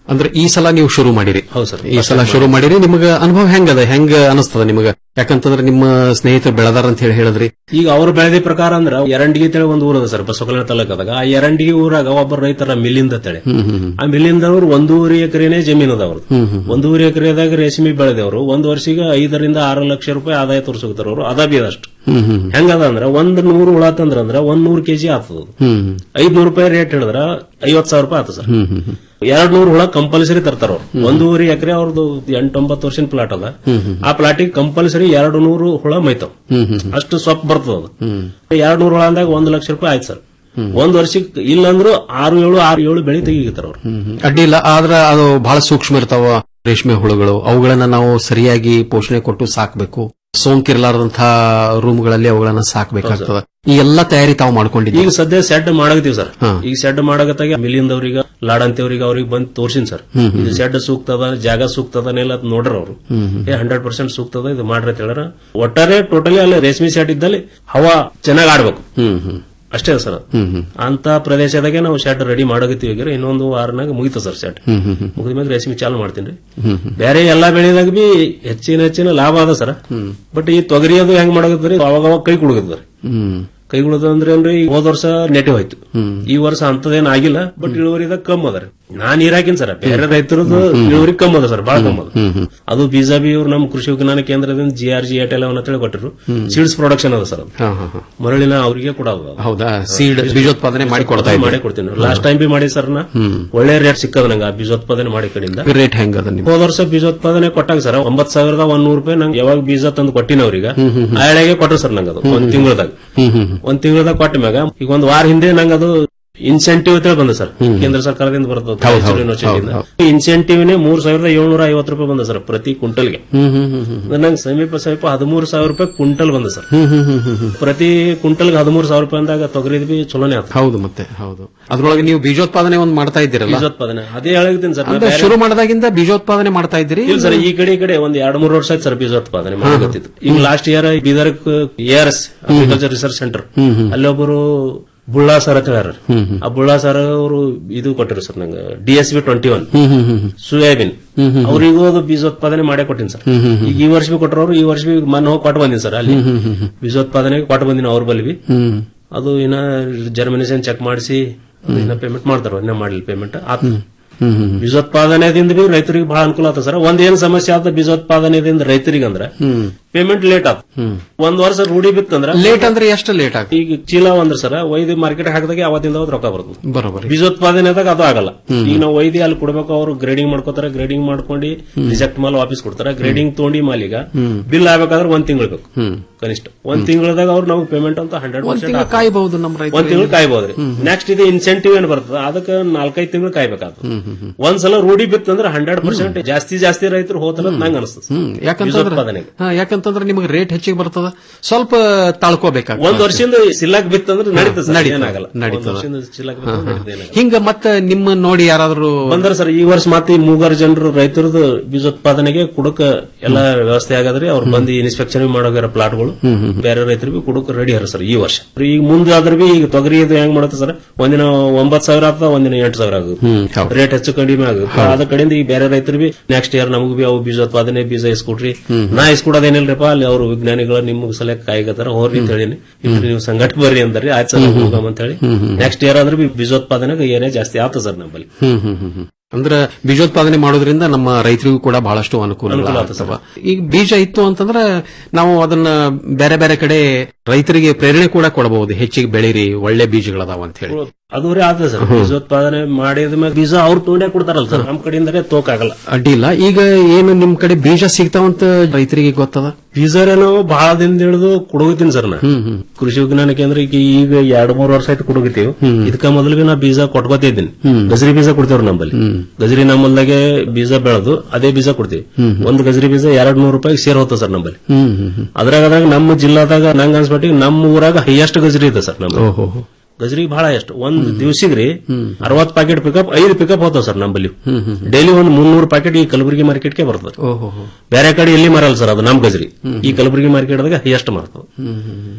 ಅಂದ್ರೆ ಈ ಸಲ ನೀವು ಶುರು ಮಾಡಿರಿ ಹೌದು ಸರ್ ಈ ಸಲ ಶುರು ಮಾಡಿರಿ ನಿಮಗ ಅನುಭವ ಹೆಂಗದ ಹೆಂಗ ಅನಿಸ್ತದ ನಿಮಗ ಯಾಕಂತಂದ್ರೆ ನಿಮ್ಮ ಸ್ನೇಹಿತರು ಬೆಳೆದಾರ ಅಂತ ಹೇಳಿ ಹೇಳಿದ್ರಿ ಈಗ ಅವ್ರು ಬೆಳೆದ ಪ್ರಕಾರ ಅಂದ್ರೆ ಎರಂಡಿಗೆ ಅಂತೇಳಿ ಒಂದು ಊರದ ಸರ್ ಬಸವಕಲ್ಯಾಣ ತಾಲೂಕದಾಗ ಆ ಎರಂಡಿಗೆ ಊರಾಗ ಒಬ್ಬ ರೈತರ ಮಿಲ್ಲಿಂದ ಅಂತೇಳಿ ಆ ಮಿಲ್ಲಿಂದ ಅವ್ರು ಒಂದೂವರೆ ಎಕರೆನೇ ಜಮೀನು ಅದ ಅವ್ರದ್ದು ಒಂದೂವರೆ ಎಕರೆದಾಗ ರೇಷ್ಮೆ ಬೆಳೆದವರು ಒಂದ್ ವರ್ಷಿಗೆ ಐದರಿಂದ ಆರು ಲಕ್ಷ ರೂಪಾಯಿ ಆದಾಯ ತೋರಿಸುತ್ತಾರ ಅವರು ಅದ ಬಿ ಅದಷ್ಟು ಹೆಂಗದ ಅಂದ್ರ ಒಂದ್ ನೂರು ಹುಳ ತಂದ್ರ ಅಂದ್ರ ಒಂದ್ ನೂರು ಕೆಜಿ ಆಗ್ತದ ಐದ್ನೂರು ರೂಪಾಯಿ ರೇಟ್ ಹೇಳಿದ್ರ ಐವತ್ ಸಾವಿರ ರೂಪಾಯಿ ಆತ ಸರ್ ಎರಡ್ ನೂರು ಹುಳ ಕಂಪಲ್ಸರಿ ತರ್ತಾರ ಅವ್ರು ಒಂದೂವರೆ ಎಕರೆ ಅವ್ರದ್ದು ಎಂಟೊಂಬತ್ತು ವರ್ಷದ ಪ್ಲಾಟ್ ಅದ ಆ ಪ್ಲಾಟಿಗೆ ಕಂಪಲ್ಸರಿ ಎರಡು ನೂರು ಹುಳ ಮೈತಾವ್ ಅಷ್ಟು ಸೊಪ್ಪು ಬರ್ತದ ಅದು ಎರಡ್ ನೂರು ಹುಳ ಅಂದಾಗ ಒಂದ್ ಲಕ್ಷ ರೂಪಾಯಿ ಆಯ್ತು ಸರ್ ಒಂದ್ ವರ್ಷಕ್ಕೆ ಇಲ್ಲಂದ್ರೂ ಆರು ಏಳು ಆರು ಏಳು ಬೆಳೆ ತೆಗಿತಾರ ಅವ್ರು ಅಡ್ಡಿ ಇಲ್ಲ ಆದ್ರ ಅದು ಬಹಳ ಸೂಕ್ಷ್ಮ ಇರ್ತಾವ ರೇಷ್ಮೆ ಹುಳುಗಳು ಅವುಗಳನ್ನ ನಾವು ಸರಿಯಾಗಿ ಪೋಷಣೆ ಕೊಟ್ಟು ಸಾಕ್ಬೇಕು ಸೋಂಕಿರ್ಲಾರದಂತಹ ರೂಮ್ಗಳಲ್ಲಿ ಅವುಗಳನ್ನ ಸಾಕ್ಬೇಕಾಗ್ತದ ಈ ಎಲ್ಲಾ ತಯಾರಿ ತಾವು ಮಾಡ್ಕೊಂಡಿದ್ದೀವಿ ಈಗ ಸದ್ಯ ಸೆಡ್ ಮಾಡಕತ್ತೀವಿ ಸರ್ ಈಗ ಸೆಡ್ ಮಾಡಕತ್ತಾಗ ಮಿಲಿಂದವ್ರಿಗೆ ಲಾಡಂತವ್ರಿಗೆ ಅವ್ರಿಗೆ ಬಂದು ತೋರ್ಸಿನ್ ಸರ್ ಹ್ಮ್, ಹ್ಮ್. ಇದು ಸೆಡ್ ಸೂಕ್ತದ ಜಾಗ ಸೂಕ್ತದನೆಲ್ಲ ನೋಡ್ರ ಅವ್ರು ಹ್ಮ್, ಹ್ಮ್. ಏ ಹಂಡ್ರೆಡ್ ಪರ್ಸೆಂಟ್ ಸೂಕ್ತದ ಇದು ಮಾಡ್ರಿ ಅಂತ ಹೇಳಾರ ಒಟ್ಟಾರೆ ಟೋಟಲಿ ಅಲ್ಲಿ ರೇಷ್ಮೆ ಸೆಡ್ ಇದ್ದಲ್ಲಿ ಹವಾ ಚೆನ್ನಾಗಿ ಆಡ್ಬೇಕು ಹ್ಮ್ ಹ್ಮ್ ಅಷ್ಟೇ ಸರ್ ಅದು. ಹ್ಮ್ ಹ್ಮ್ ಅಂತ ಪ್ರದೇಶದಾಗೆ ನಾವು ಶೆಡ್ ರೆಡಿ ಮಾಡಕತ್ತೀವಿ ಈಗ ಇನ್ನೊಂದು ವಾರನಾಗ ಮುಗಿತ ಸರ್ ಶೆಡ್ ಹ್ಮ್ ಹ್ಮ್ ಹ್ಮ್ ಮುಗಿದ ಮೇಲೆ ರೇಷ್ಮೆ ಚಾಲು ಮಾಡ್ತೀನಿ ಹ್ಮ್ ಹ್ಮ್ ಬೇರೆ ಎಲ್ಲಾ ಬೆಳೆದಾಗ ಬಿ ಹೆಚ್ಚಿನ ಹೆಚ್ಚಿನ ಲಾಭ ಅದ ಸರ್ ಬಟ್ ಈ ತೊಗರಿ ಅದು ಹೆಂಗ್ ಮಾಡಕತ್ತಾರೆ ಅವಾಗ ಅವಾಗ ಕೈ ಕುಡುಗತ್ತಾರೆ ಹ್ಮ್ ಕೈ ಕುಡುದ ಅಂದ್ರೆ ಅಂದ್ರೆ ಈ ಹೋದ ವರ್ಷ ನೆಟಿವ್ ಆಯ್ತು ಈ ವರ್ಷ ಅಂತದೇನ್ ಆಗಿಲ್ಲ ಬಟ್ ಇಳುವರಿದಾಗ ಕಮ್ಮಿ ಅದ ರೀ ನಾನ್ ನೀರ್ ಹಾಕಿನ್ ಸರ್ ಬೇರೆ ರೈತರದ್ದು ಇಳುವರಿ ಕಮ್ಮಿ ಅದ ಸರ್ ಬಹಳ ಕಮ್ಮಿ ಅದ ಅದು ಬೀಜ ಬಿ ಇವ್ರು ನಮ್ಮ ಕೃಷಿ ವಿಜ್ಞಾನ ಕೇಂದ್ರದಿಂದ ಜಿ ಆರ್ ಜಿ ಏಟ್ ಎಲ್ಲ ಅಂತ ಹೇಳಿ ಕೊಟ್ಟರು ಸೀಡ್ಸ್ ಪ್ರೊಡಕ್ಷನ್ ಅದ ಸರ್ ಅದು ಹಾ, ಹಾ, ಹಾ. ಮರಳಿನ ಅವರಿಗೆ ಕೊಡೋದು ಅದು. ಹೌದಾ ಸೀಡ್ ಬೀಜೋತ್ಪಾದನೆ ಮಾಡಿ ಕೊಡ್ತಾ ಇದ್ದೀರಿ. ಮಾಡಿ ಕೊಡ್ತೀನಿ ಲಾಸ್ಟ್ ಟೈಮ್ ಬಿ ಮಾಡಿ ಸರ್ ನಾ ಹ್ಮ್. ಒಳ್ಳೆ ರೇಟ್ ಸಿಕ್ಕದ ನಂಗೆ ಆ ಬೀಜೋತ್ಪಾದನೆ ಮಾಡಿ ಕಡೆಯಿಂದ ರೇಟ್ ಹೆಂಗದ ನಿಮ್ ಹೋದ ವರ್ಷ ಬೀಜೋತ್ಪಾದನೆ ಕೊಟ್ಟಾಗ ಸರ್ ಒಂಬತ್ ಸಾವಿರದ ಒಂದ್ ನೂರು ರೂಪಾಯಿ ನಂಗೆ ಯಾವಾಗ ಬೀಜ ತಂದು ಕೊಟ್ಟಿನ ಅವ್ರಿಗೆ ಹ್ಮ್, ಹ್ಮ್, ಹ್ಮ್. ಆ ಎಳೆಗೆ ಕೊಟ್ರು ಸರ್ ನಂಗೆ ಅದು ಹ್ಮ್, ಒಂದ್ ಹ್ಮ್. ತಿಂಗಳದಾಗ ಹ್ಮ್ ಹ್ಮ್ ಹ್ಮ್. ಒಂದ್ ತಿಂಗಳದಾಗ ಕೊಟ್ಟ ಮ್ಯಾಗ ಈಗ ಒಂದ್ ವಾರ ಹಿಂದೆ ನಂಗೆ ಅದು ಇನ್ಸೆಂಟಿವ್ ಅಂತ ಹೇಳಿ ಬಂದ ಸರ್ ಕೇಂದ್ರ ಸರ್ಕಾರದಿಂದ ಬರ್ತದೆ ಹೌದು, ಹೌದು, ಮೈಸೂರು ಯೂನಿವರ್ಸಿಟಿಯಿಂದ ಹೌದು, ಇನ್ಸೆಂಟಿವ್ನೇ ಮೂರ್ ಸಾವಿರದ ಏಳ್ನೂರ ಐವತ್ತು ರೂಪಾಯಿ ಬಂದ ಸರ್ ಪ್ರತಿ ಕ್ವಿಂಟಲ್ಗೆ ಹ್ಮ್ ಹ್ಮ್ ಹ್ಮ್ ಹ್ಮ್ ನಂಗೆ ಸಮೀಪ ಸಮೀಪ ಹದಿಮೂರು ಸಾವಿರ ರೂಪಾಯಿ ಕ್ವಿಂಟಲ್ ಬಂದ ಸರ್ ಹ್ಮ್ ಹ್ಮ್ ಹ್ಮ್ ಹ್ಮ್ ಹ್ಮ್ ಪ್ರತಿ ಕ್ವಿಂಟಲ್ಗೆ ಹದಿಮೂರು ಸಾವಿರ ರೂಪಾಯಿ ಅಂದಾಗ ತೊಗರಿದ್ ಬಿ ಚಲೋನೇ ಆತ ಹೌದು ಮತ್ತೆ ಹೌದು ಅದ್ರೊಳಗೆ ನೀವು ಬೀಜೋತ್ಪಾದನೆ ಒಂದು ಮಾಡ್ತಾ ಇದ್ದೀರಲ್ಲ ಬೀಜೋತ್ಪಾದನೆ ಅದೇ ಹೇಳಿದ್ದೀನಿ ಸರ್ ನಾ ಅಂದ್ರೆ ಬೇರೆ- ಶುರು ಮಾಡಿದಾಗಿಂದ ಬೀಜೋತ್ಪಾದನೆ ಮಾಡ್ತಾ ಇದ್ದೀರಿ ಇಲ್ಲ ಸರ್ ಈ ಕಡೆ ಈ ಕಡೆ ಒಂದ್ ಎರಡು ಮೂರು ವರ್ಷ ಆಯ್ತು ಸರ್ ಬೀಜೋತ್ಪಾದನೆ ಮಾಡಕತ್ತಿದ್ದು ಈಗ last year Bidar A R S agriculture research centre ಹ್ಮ್, ಹ್ಮ್. ಅಲ್ಲಿ ಒಬ್ಬರು ಬುಳ್ಳಾ ಸರ್ ಅಂತ ಹೇಳ್ಯಾರ ಹ್ಮ್, ಹ್ಮ್. ಆ ಬುಳ್ಳಾ ಸರ್ ಅವರು ಇದು ಕೊಟ್ಟರು ಸರ್ ನಂಗೆ D S B twenty one ಹ್ಮ್ ಹ್ಮ್ ಹ್ಮ್ ಹ್ಮ್. ಸೋಯಾಬೀನ್ ಹ್ಮ್, ಹ್ಮ್. ಅವರಿಗೂ ಅದು ಬೀಜೋತ್ಪಾದನೆ ಮಾಡೇ ಕೊಟ್ಟಿನಿ ಸರ್ ಹ್ಮ್, ಹ್ಮ್, ಹ್ಮ್. ಈಗ ಈ ವರ್ಷ ಬಿ ಕೊಟ್ಟರು ಈ ವರ್ಷ ಬಿ ಮನೆ ಹೋಗಿ ಕೊಟ್ಟು ಬಂದಿನಿ ಸರ್ ಅಲ್ಲಿ ಹ್ಮ್, ಹ್ಮ್, ಹ್ಮ್, ಹ್ಮ್. ಬೀಜೋತ್ಪಾದನೆಗೆ ಕೊಟ್ಟು ಬಂದಿನಿ ಅವ್ರ ಬಲ್ಲಿ ಬಿ ಹ್ಮ್ ಅದು ಇನ್ನ ಜರ್ಮಿನೇಷನ್ ಚೆಕ್ ಮಾಡಿಸಿ ಇನ್ನ ಪೇಮೆಂಟ್ ಮಾಡ್ತಾರ ಇನ್ನ ಮಾಡಿಲ್ಲ ಪೇಮೆಂಟ್ ಆತ ಹ್ಮ್ ಹ್ಮ್ ಬೀಜೋತ್ಪಾದನೆದಿಂದ ಬಿ ರೈತರಿಗೆ ಬಹಳ ಅನುಕೂಲ ಆತ ಸರ್ ಒಂದ್ ಏನ್ ಸಮಸ್ಯೆ ಆತ ಬೀಜೋತ್ಪಾದನೆದಿಂದ ರೈತರಿಗೆ ಅಂದ್ರೆ ಹ್ಮ್ ಪೇಮೆಂಟ್ ಲೇಟ್ ಆತ ಹ್ಮ್ ಒಂದ್ ವರ್ಷ ರೂಢಿ ಬಿತ್ತಂದ್ರ ಲೇಟ್ ಅಂದ್ರೆ ಎಷ್ಟು ಲೇಟ್ ಆಗ ಈಗ ಚೀಲ ಒಂದ್ರ ಸರ ಒಯ್ದು ಮಾರ್ಕೆಟ್ ಹಾಕಿದಾಗ ಅವತ್ತಿಂದ ಅವತ್ತು ರೊಕ್ಕ ಬರ್ತದೆ ಬರೋಬರಿ ಬೀಜೋತ್ಪಾದನೆದಾಗ ಅದು ಆಗಲ್ಲ ಹ್ಮ್. ಈಗ ನಾವು ಒಯ್ದು ಅಲ್ಲಿ ಕೊಡ್ಬೇಕು ಅವರು ಗ್ರೇಡಿಂಗ್ ಮಾಡ್ಕೋತಾರ ಗ್ರೇಡಿಂಗ್ ಮಾಡ್ಕೊಂಡು ರಿಜೆಕ್ಟ್ ಮಾಲ್ ವಾಪಸ್ ಕೊಡ್ತಾರ ಗ್ರೇಡಿಂಗ್ ತೊಗೊಂಡಿ ಮಾಲೀಗ ಹ್ಮ್. ಬಿಲ್ ಆಗ್ಬೇಕಾದ್ರೆ ಒಂದ್ ತಿಂಗಳು ಬೇಕು ಹ್ಮ್ ಕನಿಷ್ಠ ಒಂದ್ ತಿಂಗಳದಾಗ ಅವ್ರು ನಮಗೆ ಪೇಮೆಂಟ್ ಅಂತ ಹಂಡ್ರೆಡ್ ಒಂದ್ ತಿಂಗಳು ಕಾಯ್ಬಹುದು ನಮ್ಮ ರೈತರು ಒಂದ್ ತಿಂಗಳು ಕಾಯ್ಬೋದ್ರಿ ನೆಕ್ಸ್ಟ್ ಇದು ಇನ್ಸೆಂಟಿವ್ ಏನ್ ಬರ್ತದ ಅದಕ್ಕೆ ನಾಲ್ಕೈದು ತಿಂಗಳು ಕಾಯ್ಬೇಕಾಗ್ತದೆ ಹ್ಮ್ ಹ್ಮ್ ಹ್ಮ್ ಒಂದ್ಸಲ ರೂಢಿ ಬಿತ್ತಂದ್ರೆ ಹಂಡ್ರೆಡ್ ಪರ್ಸೆಂಟ್ ಜಾಸ್ತಿ ಜಾಸ್ತಿ ರೈತರು ಹೋತಾರ ನಂಗೆ ಅನಿಸ್ತದೆ ಹ್ಮ್ ಯಾಕಂತಂದ್ರೆ ಬೀಜೋತ್ಪಾದನೆಗೆ ಹಾ, ಯಾಕಂತಂದ್ರೆ ನಿಮಗೆ ರೇಟ್ ಹೆಚ್ಚಿಗೆ ಬರ್ತದ ಸ್ವಲ್ಪ ತಾಳ್ಕೋಬೇಕಾಗ ಒಂದ್ ವರ್ಷದಿಂದ ಸಿಲ್ಲಾಕ್ ಬಿತ್ತಂದ್ರೆ ನಡೀತದೆ ಸರ್, ನಡೀತದೆ, ಏನಾಗಲ್ಲ ಒಂದ್ ನಡೀತದೆ. ವರ್ಷದಿಂದ ಸಿಲ್ಲಾಕ್ ಬಿತ್ತಂದ್ರೆ ನಡೀತದೆ, ಏನಾಗಲ್ಲ. ಹಿಂಗ ಮತ್ತೆ ನಿಮ್ಮ ನೋಡಿ ಯಾರಾದ್ರೂ ಬಂದ್ರ ಸರ್ ಈ ವರ್ಷ ಮತ್ತೆ ಈ ಮೂಗಾರು ಜನರು ರೈತರದ್ದು ಬೀಜೋತ್ಪಾದನೆಗೆ ಕುಡಕ ಎಲ್ಲ ವ್ಯವಸ್ಥೆ ಆಗದ್ರಿ ಅವ್ರು ಬಂದು ಇನ್ಸ್ಪೆಕ್ಷನ್ ಮಾಡೋಗ್ಯಾರ ಪ್ಲಾಟ್ಗಳು ಬೇರೆ ರೈತರಿಗೆ ಕುಡಕ ರೆಡಿ ಹರ ಸರ್ ಈ ವರ್ಷ ಈಗ ಮುಂದೆ ಆದ್ರೆ ಬಿ ಈಗ ತೊಗರಿ ಇದು ಹೆಂಗ್ ಮಾಡುತ್ತೆ ಸರ್ ಒಂದಿನ ಒಂಬತ್ ಸಾವಿರ ಆಗ್ತದ ಒಂದಿನ ಎಂಟು ಸಾವಿರ ಆಗುತ್ತೆ ಹ್ಮ್ ಹೌದು. ರೇಟ್ ಹೆಚ್ಚು ಕಡಿಮೆ ಆಗುತ್ತೆ ಅದ ಕಡೆಯಿಂದ ಈಗ ಬೇರೆ ರೈತರು ಬಿ ನೆಕ್ಸ್ಟ್ ಇಯರ್ ನಮಗ್ ಬಿ ಅವು ಬೀಜೋತ್ಪಾದನೆ ಬೀಜ ಇಸ್ಕೊಟ್ರಿ ನಾ ಇಸ್ಕೊಡೋದೇನಿಲ್ರಿಪ್ಪ ಅಲ್ಲಿ ಅವರು ವಿಜ್ಞಾನಿಗಳು ನಿಮ್ಗೆ ಸಲಕ್ ಕಾಯ್ಕತ್ತಾರ ಹೋರ್ರಿ ಅಂತ ಹೇಳೀನಿ ಇಲ್ರಿ ನೀವು ಸಂಘಟ ಬರ್ರಿ ಅಂದ್ರಿ ಆಯ್ತು ಸರ್ ಹೋಗಮ್ ಅಂತ ಹೇಳಿ ನೆಕ್ಸ್ಟ್ ಇಯರ್ ಆದ್ರೆ ಬಿ ಬೀಜೋತ್ಪಾದನೆಗೆ ಏನೇ ಜಾಸ್ತಿ ಆಗ್ತದೆ ಸರ್ ನಮ್ಮಲ್ಲಿ ಹ್ಮ್ ಹ್ಮ್ ಹ್ಮ್ ಹ್ಮ್. ಅಂದ್ರೆ ಬೀಜೋತ್ಪಾದನೆ ಮಾಡೋದ್ರಿಂದ ನಮ್ಮ ರೈತರಿಗೂ ಕೂಡ ಬಹಳಷ್ಟು ಅನುಕೂಲ ಅನುಕೂಲ ಆಗ್ತದೆ ಆಗ್ತವ. ಈಗ ಬೀಜ ಇತ್ತು ಅಂತಂದ್ರೆ ನಾವು ಅದನ್ನ ಬೇರೆ ಬೇರೆ ಕಡೆ ರೈತರಿಗೆ ಪ್ರೇರಣೆ ಕೂಡ ಕೊಡಬಹುದು ಹೆಚ್ಚಿಗೆ ಬೆಳೀರಿ ಒಳ್ಳೆ ಬೀಜಗಳದಾವ ಅಂತ ಹೇಳಿ ಅದು ರೀ ಆಗ್ತದೆ ಸರ್ ಬೀಜೋತ್ಪಾದನೆ ಮಾಡಿದ ಮೇಲೆ ಬೀಜ ಅವ್ರು ತೊಗೊಂಡೇ ಕೊಡ್ತಾರಲ್ಲ ಸರ್ ನಮ್ ಕಡೆಯಿಂದಲೇ ತೋಕಾಗಲ್ಲ ಅಡ್ಡಿಲ್ಲ ಈಗ ಏನು ನಿಮ್ ಕಡೆ ಬೀಜ ಸಿಗ್ತಾವಂತ ರೈತರಿಗೆ ಗೊತ್ತದ ಬೀಜರೇನೋ ಬಹಳ ದಿನದ ಹಿಡಿದು ಕುಡುಗುತ್ತೀನಿ ಸರ್ ನಾ ಕೃಷಿ ವಿಜ್ಞಾನ ಕೇಂದ್ರ ಈಗ ಈಗ ಎರಡ್ ಮೂರು ವರ್ಷ ಆಯ್ತು ಕುಡುಗುತ್ತೀವಿ ಇದಕ್ಕ ಮೊದಲು ನಾ ಬೀಜ ಕೊಟ್ಕೋತಿದ್ದೀನಿ ಗಜರಿ ಬೀಜ ಕೊಡ್ತೇವ್ರಿ ನಮ್ಮಲ್ಲಿ ಗಜರಿ ನಮ್ಮಲ್ದಾಗೆ ಬೀಜ ಬೆಳೆದು ಅದೇ ಬೀಜ ಕೊಡ್ತೀವಿ ಒಂದು ಗಜರಿ ಬೀಜ ಎರಡ್ ನೂರು ರೂಪಾಯಿ ಸೇರ್ ಹೋಗ್ತದೆ ಸರ್ ನಮ್ಮಲ್ಲಿ ಹ್ಮ್ ಹ್ಮ್ ಹ್ಮ್ ಅದ್ರಾಗ ಅದ್ರಾಗ ನಮ್ಮ ಜಿಲ್ಲಾದಾಗ ನಂಗೆ ಅನ್ಸ್ಬಿಟ್ಟು ನಮ್ಮ ಊರಾಗ ಹೈಯೆಸ್ಟ್ ಗಜರಿ ಇದೆ ಸರ್ ನಮ್ಮ ಓಹೋ ಗಜರಿ ಬಹಳ ಎಷ್ಟು ಒಂದ್ ದಿವ್ಸಿಗ್ರಿ ಅರವತ್ ಪ್ಯಾಕೆಟ್ ಪಿಕಪ್ ಐದು ಪಿಕಪ್ ಹೋಗ್ತಾವ ಸರ್ ನಮ್ಮಲ್ಲಿ ಹ್ಮ್ ಹ್ಮ್ ಡೈಲಿ ಒಂದು ಮುನ್ನೂರು ಪ್ಯಾಕೆಟ್ ಈ ಕಲಬುರಗಿ ಮಾರ್ಕೆಟ್ಗೆ ಬರ್ತದೆ ಓಹೋ ಹೋ. ಬೇರೆ ಕಡೆ ಎಲ್ಲಿ ಮಾರಲ್ಲ ಸರ್ ಅದು ನಮ್ ಗಜರಿ ಈ ಕಲಬುರಗಿ ಮಾರ್ಕೆಟ್ದಾಗ ಹೈಯೆಸ್ಟ್ ಮಾರ್ತದೆ ಹ್ಮ್ ಹ್ಮ್ ಹ್ಮ್.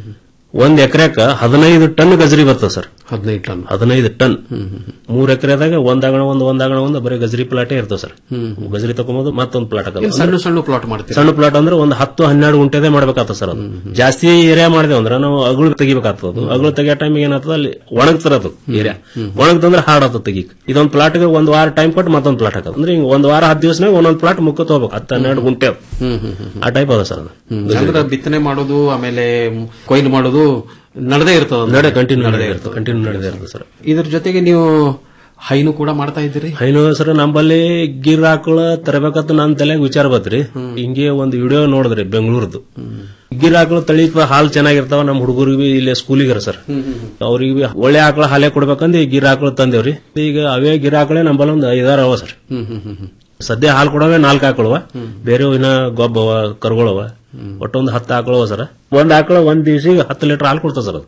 ಒಂದ್ ಎಕರೆಕ ಹದಿನೈದು ಟನ್ ಗಜರಿ ಬರ್ತದೆ ಸರ್ ಹದಿನೈದು ಟನ್ ಹದಿನೈದು ಟನ್ ಮೂರ್ ಎಕರೆದಾಗ ಒಂದ್ ಆಗಣ ಒಂದು ಒಂದ್ ಆಗಣ ಒಂದು ಬರೀ ಗಜರಿ ಪ್ಲಾಟೇ ಇರ್ತದೆ ಸರ್ ಗಜರಿ ತಗೊಂಬೋದು ಮತ್ತೊಂದ್ ಪ್ಲಾಟ್ ಏನ್ ಸಣ್ಣ ಸಣ್ಣ ಪ್ಲಾಟ್ ಮಾಡ್ತೀರಿ ಸಣ್ಣ ಪ್ಲಾಟ್ ಅಂದ್ರೆ ಒಂದು ಹತ್ತು ಹನ್ನೆರಡು ಗುಂಟೆದೇ ಮಾಡ್ಬೇಕಾಗ್ತದೆ ಸರ್ ಅದು ಜಾಸ್ತಿ ಏರಿಯಾ ಮಾಡಿದೆ ಅಂದ್ರೆ ನಾವು ಅಗಳು ತೆಗಿಬೇಕಾಗ್ತದೆ ಅದು ಅಗಳು ತೆಗಿಯೋ ಟೈಮಿಗೆ ಏನಾಗ್ತದೆ ಅಲ್ಲಿ ಒಣಗ್ತಾರ ಅದು ಏರಿಯಾ ಒಣಗ್ತಂದ್ರೆ ಹಾರ್ಡ್ ಆಗ್ತದೆ ತೆಗಿಕ್ ಇದೊಂದ್ ಪ್ಲಾಟ್ಗೆ ಒಂದ್ ವಾರ ಟೈಮ್ ಕೊಟ್ಟು ಮತ್ತೊಂದ್ ಪ್ಲಾಟ್ ಹಾಕೋದು ಅಂದ್ರೆ ಹಿಂಗ್ ಒಂದ್ ವಾರ ಹತ್ತು ದಿವಸನಾಗ ಒಂದೊಂದ್ ಪ್ಲಾಟ್ ಮುಕ್ಕ ತಗೋಬೇಕು ಹತ್ತು ಹನ್ನೆರಡು ಗುಂಟೆ ಅದು. ಆ ಟೈಪ್ ಅದ ಸರ್ ಅದು ಅಂದ್ರೆ ಬಿತ್ತನೆ ಮಾಡೋದು ಆಮೇಲೆ ಕೊಯ್ಲು ಮಾಡೋದು ನಡೆದೇ ಇರ್ತದ ನಡೆ ಕಂಟಿನ್ಯೂ ನಡೆದೇ ಇರ್ತದೆ ಕಂಟಿನ್ಯೂ ನಡೆದೇ ಇರ್ತದೆ ಸರ್ ಇದ್ರ ಜೊತೆಗೆ ನೀವು ಹೈನು ಕೂಡ ಮಾಡ್ತಾ ಇದ್ದೀರಿ ಹೈನು ಸರ್ ನಂಬಲ್ಲಿ ಗಿರ್ ಆಕಳ ತರಬೇಕಂತ ನನ್ ತಲೆಗೆ ವಿಚಾರ ಬತ್ರಿ ಹಿಂಗೆ ಒಂದು ವಿಡಿಯೋ ನೋಡಿದ್ರಿ ಬೆಂಗಳೂರದು ಗಿರ್ ಆಕಳ ತಳಿ ಹಾಲು ಚೆನ್ನಾಗಿರ್ತಾವ ನಮ್ಮ ಹುಡುಗರಿಗೆ ಇಲ್ಲಿ ಸ್ಕೂಲಿಗೆ ಸರ್ ಅವ್ರಿಗೆ ಬಿ ಒಳ್ಳೆ ಆಕಳ ಹಾಲೇ ಕೊಡ್ಬೇಕಂದ್ ಈ ಗಿರ್ ಆಕಳ ತಂದೇವ್ರಿ ಈಗ ಅವೇ ಗಿರ್ ಆಕಳೇ ನಂಬಲ್ಲಿ ಒಂದು ಐದಾರು ಅವ ಸರ್ ಸದ್ಯ ಹಾಲು ಕೊಡವೆ ನಾಲ್ಕು ಆಕಳವ ಬೇರೆ ಇನ್ನ ಗೊಬ್ಬವ ಕರುಗಳವ ಒಟ್ಟೊಂದು ಹತ್ತು ಆಕಳವ ಸರ್ ಒಂದ್ ಆಕಳ ಒಂದ್ ದಿವಸಿಗೆ ಹತ್ತು ಲೀಟರ್ ಹಾಲು ಕೊಡ್ತಾವ ಸರ್ ಅದು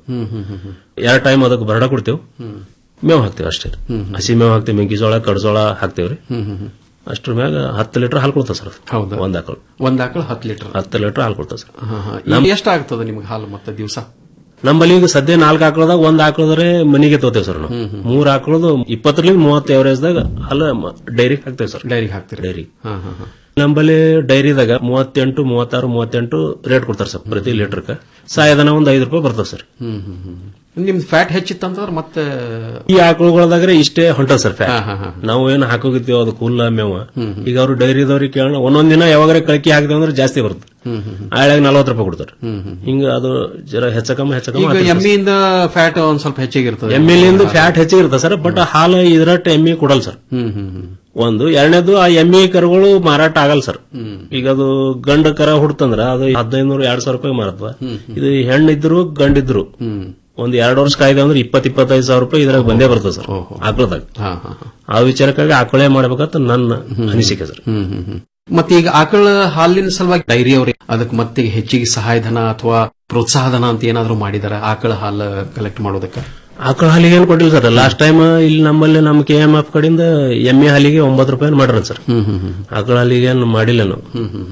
ಎರಡ್ ಟೈಮ್ ಅದಕ್ಕೆ ಬರಡ ಕೊಡ್ತೇವೆ ಮೇವ್ ಹಾಕ್ತೇವೆ ಅಷ್ಟೇ ಹಸಿ ಮೇವ್ ಹಾಕ್ತೇವೆ ಮೆಂಕಿಜೋಳ ಕಡ್ಜೋಳ ಹಾಕ್ತೇವ್ರಿ ಅಷ್ಟ್ರ ಮ್ಯಾಗ ಹತ್ತು ಲೀಟರ್ ಹಾಲು ಕೊಡ್ತಾವ ಸರ್ ಹೌದಾ? ಒಂದ್ ಆಕಳು ಒಂದ್ ಆಕಳ ಹತ್ತು ಲೀಟರ್ ಹತ್ತು ಲೀಟರ್ ಹಾಲು ಕೊಡ್ತಾವ ಸರ್ ನಮ್ ಎಷ್ಟಾಗ್ತದೆ ನಿಮ್ಗೆ ಹಾಲು ಮತ್ತೆ ದಿವಸ ನಮ್ಮಲ್ಲಿ ಈಗ ಸದ್ಯ ನಾಲ್ಕು ಆಕಳದಾಗ ಒಂದ್ ಆಕಳದ್ರೆ ಮನಿಗೆ ತೋತೇವೆ ಸರ್ ನಾವು ಮೂರ್ ಆಕಳದು ಇಪ್ಪತ್ತರಿಂದ ಮೂವತ್ತು ಎವರೇಜ್ದಾಗ ಅಲ್ಲ ಡೈರಿಗೆ ಹಾಕ್ತೇವೆ ಸರ್ ಡೈರಿಗೆ ಹಾಕ್ತೀರಿ ಡೈರಿ ಹಾ ಹಾ ಹಾ ನಮ್ಮಲ್ಲಿ ಡೈರಿದಾಗ ಮೂವತ್ತೆಂಟು ಮೂವತ್ತಾರು ಮೂವತ್ತೆಂಟು ರೇಟ್ ಕೊಡ್ತಾರೆ ಸರ್ ಪ್ರತಿ ಲೀಟರ್ಗೆ ಸಾಯದನ ಒಂದ್ ಐದು ರೂಪಾಯಿ ಬರ್ತದೆ ಸರ್ ಹ್ಮ್ ಹ್ಮ್ ಹ್ಮ್ ನಿಮ್ದು ಫ್ಯಾಟ್ ಹೆಚ್ಚಿತ್ತಂತಂದ್ರೆ ಮತ್ತೆ ಈ ಆಕಳುಗಳದಾಗ್ರೆ ಇಷ್ಟೇ ಹೊಂಟ ಸರ್ ಹಾ, ಫ್ಯಾಟ್ ಹಾ, ಹಾ. ನಾವು ಏನು ಹಾಕೋಗಿರ್ತೀವಿ ಅದು ಕೂಲ ಮೇವ ಈಗ ಅವ್ರು ಡೈರಿದವ್ರಿಗೆ ಕೇಳೋಣ ಒಂದೊಂದ್ ದಿನ ಯಾವಾಗ ಕಳಕಿ ಹಾಕಿದೆ ಅಂದ್ರೆ ಜಾಸ್ತಿ ಬರುತ್ತೆ ಆಳಾಗ ನಲ್ವತ್ತು ರೂಪಾಯಿ ಕೊಡ್ತಾರೆ ಹಿಂಗ ಅದು ಜರ ಹೆಚ್ಚಕಮ್ಮ ಈಗ ಹೆಚ್ಚಕಮ್ಮ ಎಮ್ಮಿಯಿಂದ ಫ್ಯಾಟ್ ಒಂದ್ ಸ್ವಲ್ಪ ಹೆಚ್ಚಿಗಿರ್ತದೆ ಎಮ್ಮಿಲಿಂದ ಫ್ಯಾಟ್ ಹೆಚ್ಚಿಗಿರುತ್ತೆ ಸರ್ ಬಟ್ ಹಾಲು ಇದ್ರಟ್ಟು ಎಮ್ಮಿ ಕೊಡಲ್ಲ ಸರ್ ಹ್ಮ್ ಹ್ಮ್ ಹ್ಮ್ ಒಂದು ಎರಡನೇದು ಆ ಎಮ್ಮಿ ಕರುಗಳು ಮಾರಾಟ ಆಗಲ್ಲ ಸರ್ ಈಗ ಅದು ಗಂಡ ಕರ ಹುಡ್ತಂದ್ರ ಅದು ಹದಿನೈದು ಎರಡ್ ಸಾವಿರ ರೂಪಾಯಿ ಮಾರತ್ವ ಇದು ಹೆಣ್ಣಿದ್ರು ಗಂಡಿದ್ರು ಒಂದ್ ಎರಡು ವರ್ಷ ಕಾಯ್ದೆ ಅಂದ್ರೆ ಇಪ್ಪತ್ ಇಪ್ಪತ್ತೈದು ಸಾವಿರ ರೂಪಾಯಿ ಇದ್ರಾಗ ಬಂದೇ ಬರ್ತದೆ ಸರ್ ಆಕಳದಾಗ ಹಾ ಹಾ ಹಾ ಆ ವಿಚಾರಕ್ಕಾಗಿ ಆಕಳೇ ಮಾಡ್ಬೇಕಂತ ನನ್ನ ಅನಿಸಿಕೆ ಸರ್ ಹ್ಮ್ ಹ್ಮ್ ಹ್ಮ್ ಮತ್ತೆ ಈಗ ಆಕಳ ಹಾಲಿನ ಸಲುವಾಗಿ ಡೈರಿ ಅವ್ರಿ ಅದಕ್ಕೆ ಮತ್ತೆ ಹೆಚ್ಚಿಗೆ ಸಹಾಯಧನ ಅಥವಾ ಪ್ರೋತ್ಸಾಹಧನ ಅಂತ ಏನಾದ್ರು ಮಾಡಿದಾರ ಆಕಳ ಹಾಲು ಕಲೆಕ್ಟ್ ಮಾಡೋದಕ್ಕೆ ಆಕಳ ಹಾಲಿಗೆ ಏನ್ ಕೊಟ್ಟಿಲ್ಲ ಸರ್ ಲಾಸ್ಟ್ ಟೈಮ್ ಇಲ್ಲಿ ನಮ್ಮಲ್ಲಿ ನಮ್ಮ ಕೆ ಎಂ ಎಫ್ ಕಡೆಯಿಂದ ಎಮ್ಮೆ ಹಾಲಿಗೆ ಒಂಬತ್ತು ರೂಪಾಯಿ ಮಾಡ್ರ ಸರ್ ಆಕಳ ಹಾಲಿಗೆ ಏನು ಮಾಡಿಲ್ಲ ನಾವು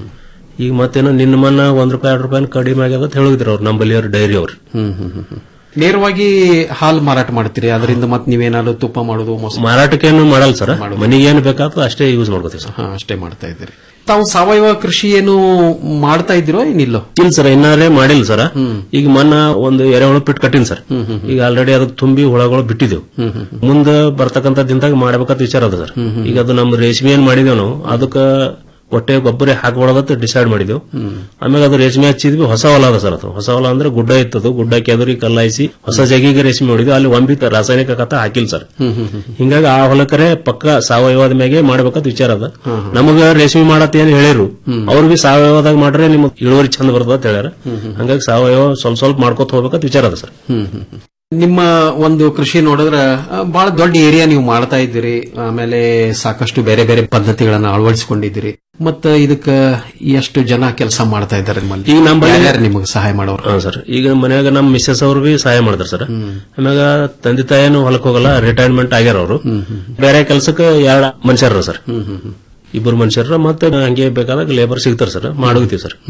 ಈಗ ಮತ್ತೇನೋ ನಿನ್ನ ಮನ್ನ ಒಂದ್ ರೂಪಾಯಿ ಎರಡು ರೂಪಾಯಿ ಕಡಿಮೆ ಆಗ್ಯದ ಅಂತ ಹೇಳಿದ್ರು ಅವ್ರು ನಂಬಲ್ಲಿ ಅವ್ರು ಡೈರಿ ಅವ್ರು ಹ್ಮ್ ಹ್ಮ್ ಹ್ಮ್ ಹ್ಮ್. ನೇರವಾಗಿ ಹಾಲು ಮಾರಾಟ ಮಾಡ್ತೀರಿ ಅದರಿಂದ ಮತ್ತೆ ನೀವೇನಾದ್ರು ತುಪ್ಪ ಮಾಡೋದು ಮೊಸರು ಮಾರಾಟಕ್ಕೇನು ಮಾಡಲ್ಲ ಸರ್ ಮನಿಗೆ ಏನು ಬೇಕಾಗ್ತದೆ ಅಷ್ಟೇ ಯೂಸ್ ಮಾಡ್ಕೋತೀವಿ ಸರ್ ಹಾ, ಅಷ್ಟೇ ಮಾಡ್ತಾ ಇದ್ದೀರಿ ತಾವು ಸಾವಯವ ಕೃಷಿ ಏನು ಮಾಡ್ತಾ ಇದ್ದೀರೋ ಏನಿಲ್ಲೋ ಇಲ್ಲ ಸರ್ ಇನ್ನಾರೇ ಮಾಡಿಲ್ಲ ಸರ್ ಈಗ ಮನ್ನ ಒಂದು ಎರೆಹುಳು ಪಿಟ್ ಕಟ್ಟಿನ್ ಸರ್ ಈಗ ಆಲ್ರೆಡಿ ಅದಕ್ಕೆ ತುಂಬಿ ಹುಳಗಳು ಬಿಟ್ಟಿದ್ದೇವೆ ಮುಂದೆ ಬರ್ತಕ್ಕಂತ ದಿನದಾಗ ಮಾಡ್ಬೇಕಂತ ವಿಚಾರ ಅದ ಸರ್ ಈಗ ಅದು ನಮ್ಮ ರೇಷ್ಮೆ ಏನ್ ಮಾಡಿದೇವ್ ನಾವು ಅದಕ್ಕ ಹೊಟ್ಟೆ ಗೊಬ್ಬರ ಹಾಕಬಾರ್ದಂತ ಡಿಸೈಡ್ ಮಾಡಿದೆವು ಆಮೇಲೆ ಅದು ರೇಷ್ಮೆ ಹಚ್ಚಿದ್ವಿ ಹೊಸ ಹೊಲ ಅದ ಸರ್ ಅದು ಹೊಸ ಹೊಲ ಅಂದ್ರೆ ಗುಡ್ಡ ಇತ್ತದು ಗುಡ್ಡ ಕೆದರಿ ಕಲ್ಲಾಯಿಸಿ ಹೊಸ ಜಗಿಗೆ ರೇಷ್ಮೆ ಹೊಡಿದ್ವಿ ಅಲ್ಲಿ ಒಂಬಿ ರಾಸಾಯನಿಕ ಕಥ ಹಾಕಿಲ್ಲ ಸರ್ ಹಿಂಗಾಗಿ ಆ ಹೊಲಕರೆ ಪಕ್ಕ ಸಾವಯವದ ಮ್ಯಾಗೆ ಮಾಡ್ಬೇಕಂತ ವಿಚಾರ ಅದ ನಮಗ ರೇಷ್ಮೆ ಮಾಡತ್ ಏನ್ ಹೇಳಿರು ಅವ್ರು ಬಿ ಸಾವಯವದಾಗ ಮಾಡ್ರೆ ನಿಮ್ಗೆ ಇಳುವರಿ ಚಂದ ಬರ್ತದ ಅಂತ ಹೇಳ್ಯಾರ ಹಂಗಾಗಿ ಸಾವಯವ ಸ್ವಲ್ಪ ಸ್ವಲ್ಪ ಮಾಡ್ಕೊತ ಹೋಗ್ಬೇಕಂತ ವಿಚಾರ ಅದ ಸರ್ ನಿಮ್ಮ ಒಂದು ಕೃಷಿ ನೋಡಿದ್ರೆ ಆ, ಬಹಳ ದೊಡ್ಡ ಏರಿಯಾ ನೀವು ಮಾಡ್ತಾ ಇದ್ದೀರಿ ಆಮೇಲೆ ಸಾಕಷ್ಟು ಬೇರೆ ಬೇರೆ ಪದ್ಧತಿಗಳನ್ನ ಅಳವಡಿಸಿಕೊಂಡಿದ್ದೀರಿ ಮತ್ತ ಇದಕ್ಕ ಎಷ್ಟು ಜನ ಕೆಲಸ ಮಾಡ್ತಾ ಇದ್ದಾರೆ ನಿಮ್ಮಲ್ಲಿ ಈಗ ನಮ್ಮಲ್ಲಿ- ಯಾರ್ಯಾರು ನಿಮಗೆ ಸಹಾಯ ಮಾಡೋರು ಹಾ ಸರ್ ಈಗ ಮನ್ಯಾಗ ನಮ್ಮ ಮಿಸ್ಸಸ್ ಅವ್ರು ಬಿ ಸಹಾಯ ಮಾಡ್ತಾರೆ ಸರ್ ಆಮ್ಯಾಗ ತಂದೆ ತಾಯಿನೂ ಹೊಲಕ್ ಹೋಗಲ್ಲ ರಿಟೈರ್ಮೆಂಟ್ ಆಗ್ಯಾರ ಅವರು ಬೇರೆ ಕೆಲಸಕ್ಕೆ ಎರಡು ಮನುಷ್ಯರ ಸರ್ ಇಬ್ಬರು ಮನುಷ್ಯರ ಮತ್ತೆ ಹಂಗೆ ಬೇಕಾದಾಗ ಲೇಬರ್ ಸಿಗ್ತಾರ ಸರ್ ಮಾಡೋಗ್ತೀವಿ ಸರ್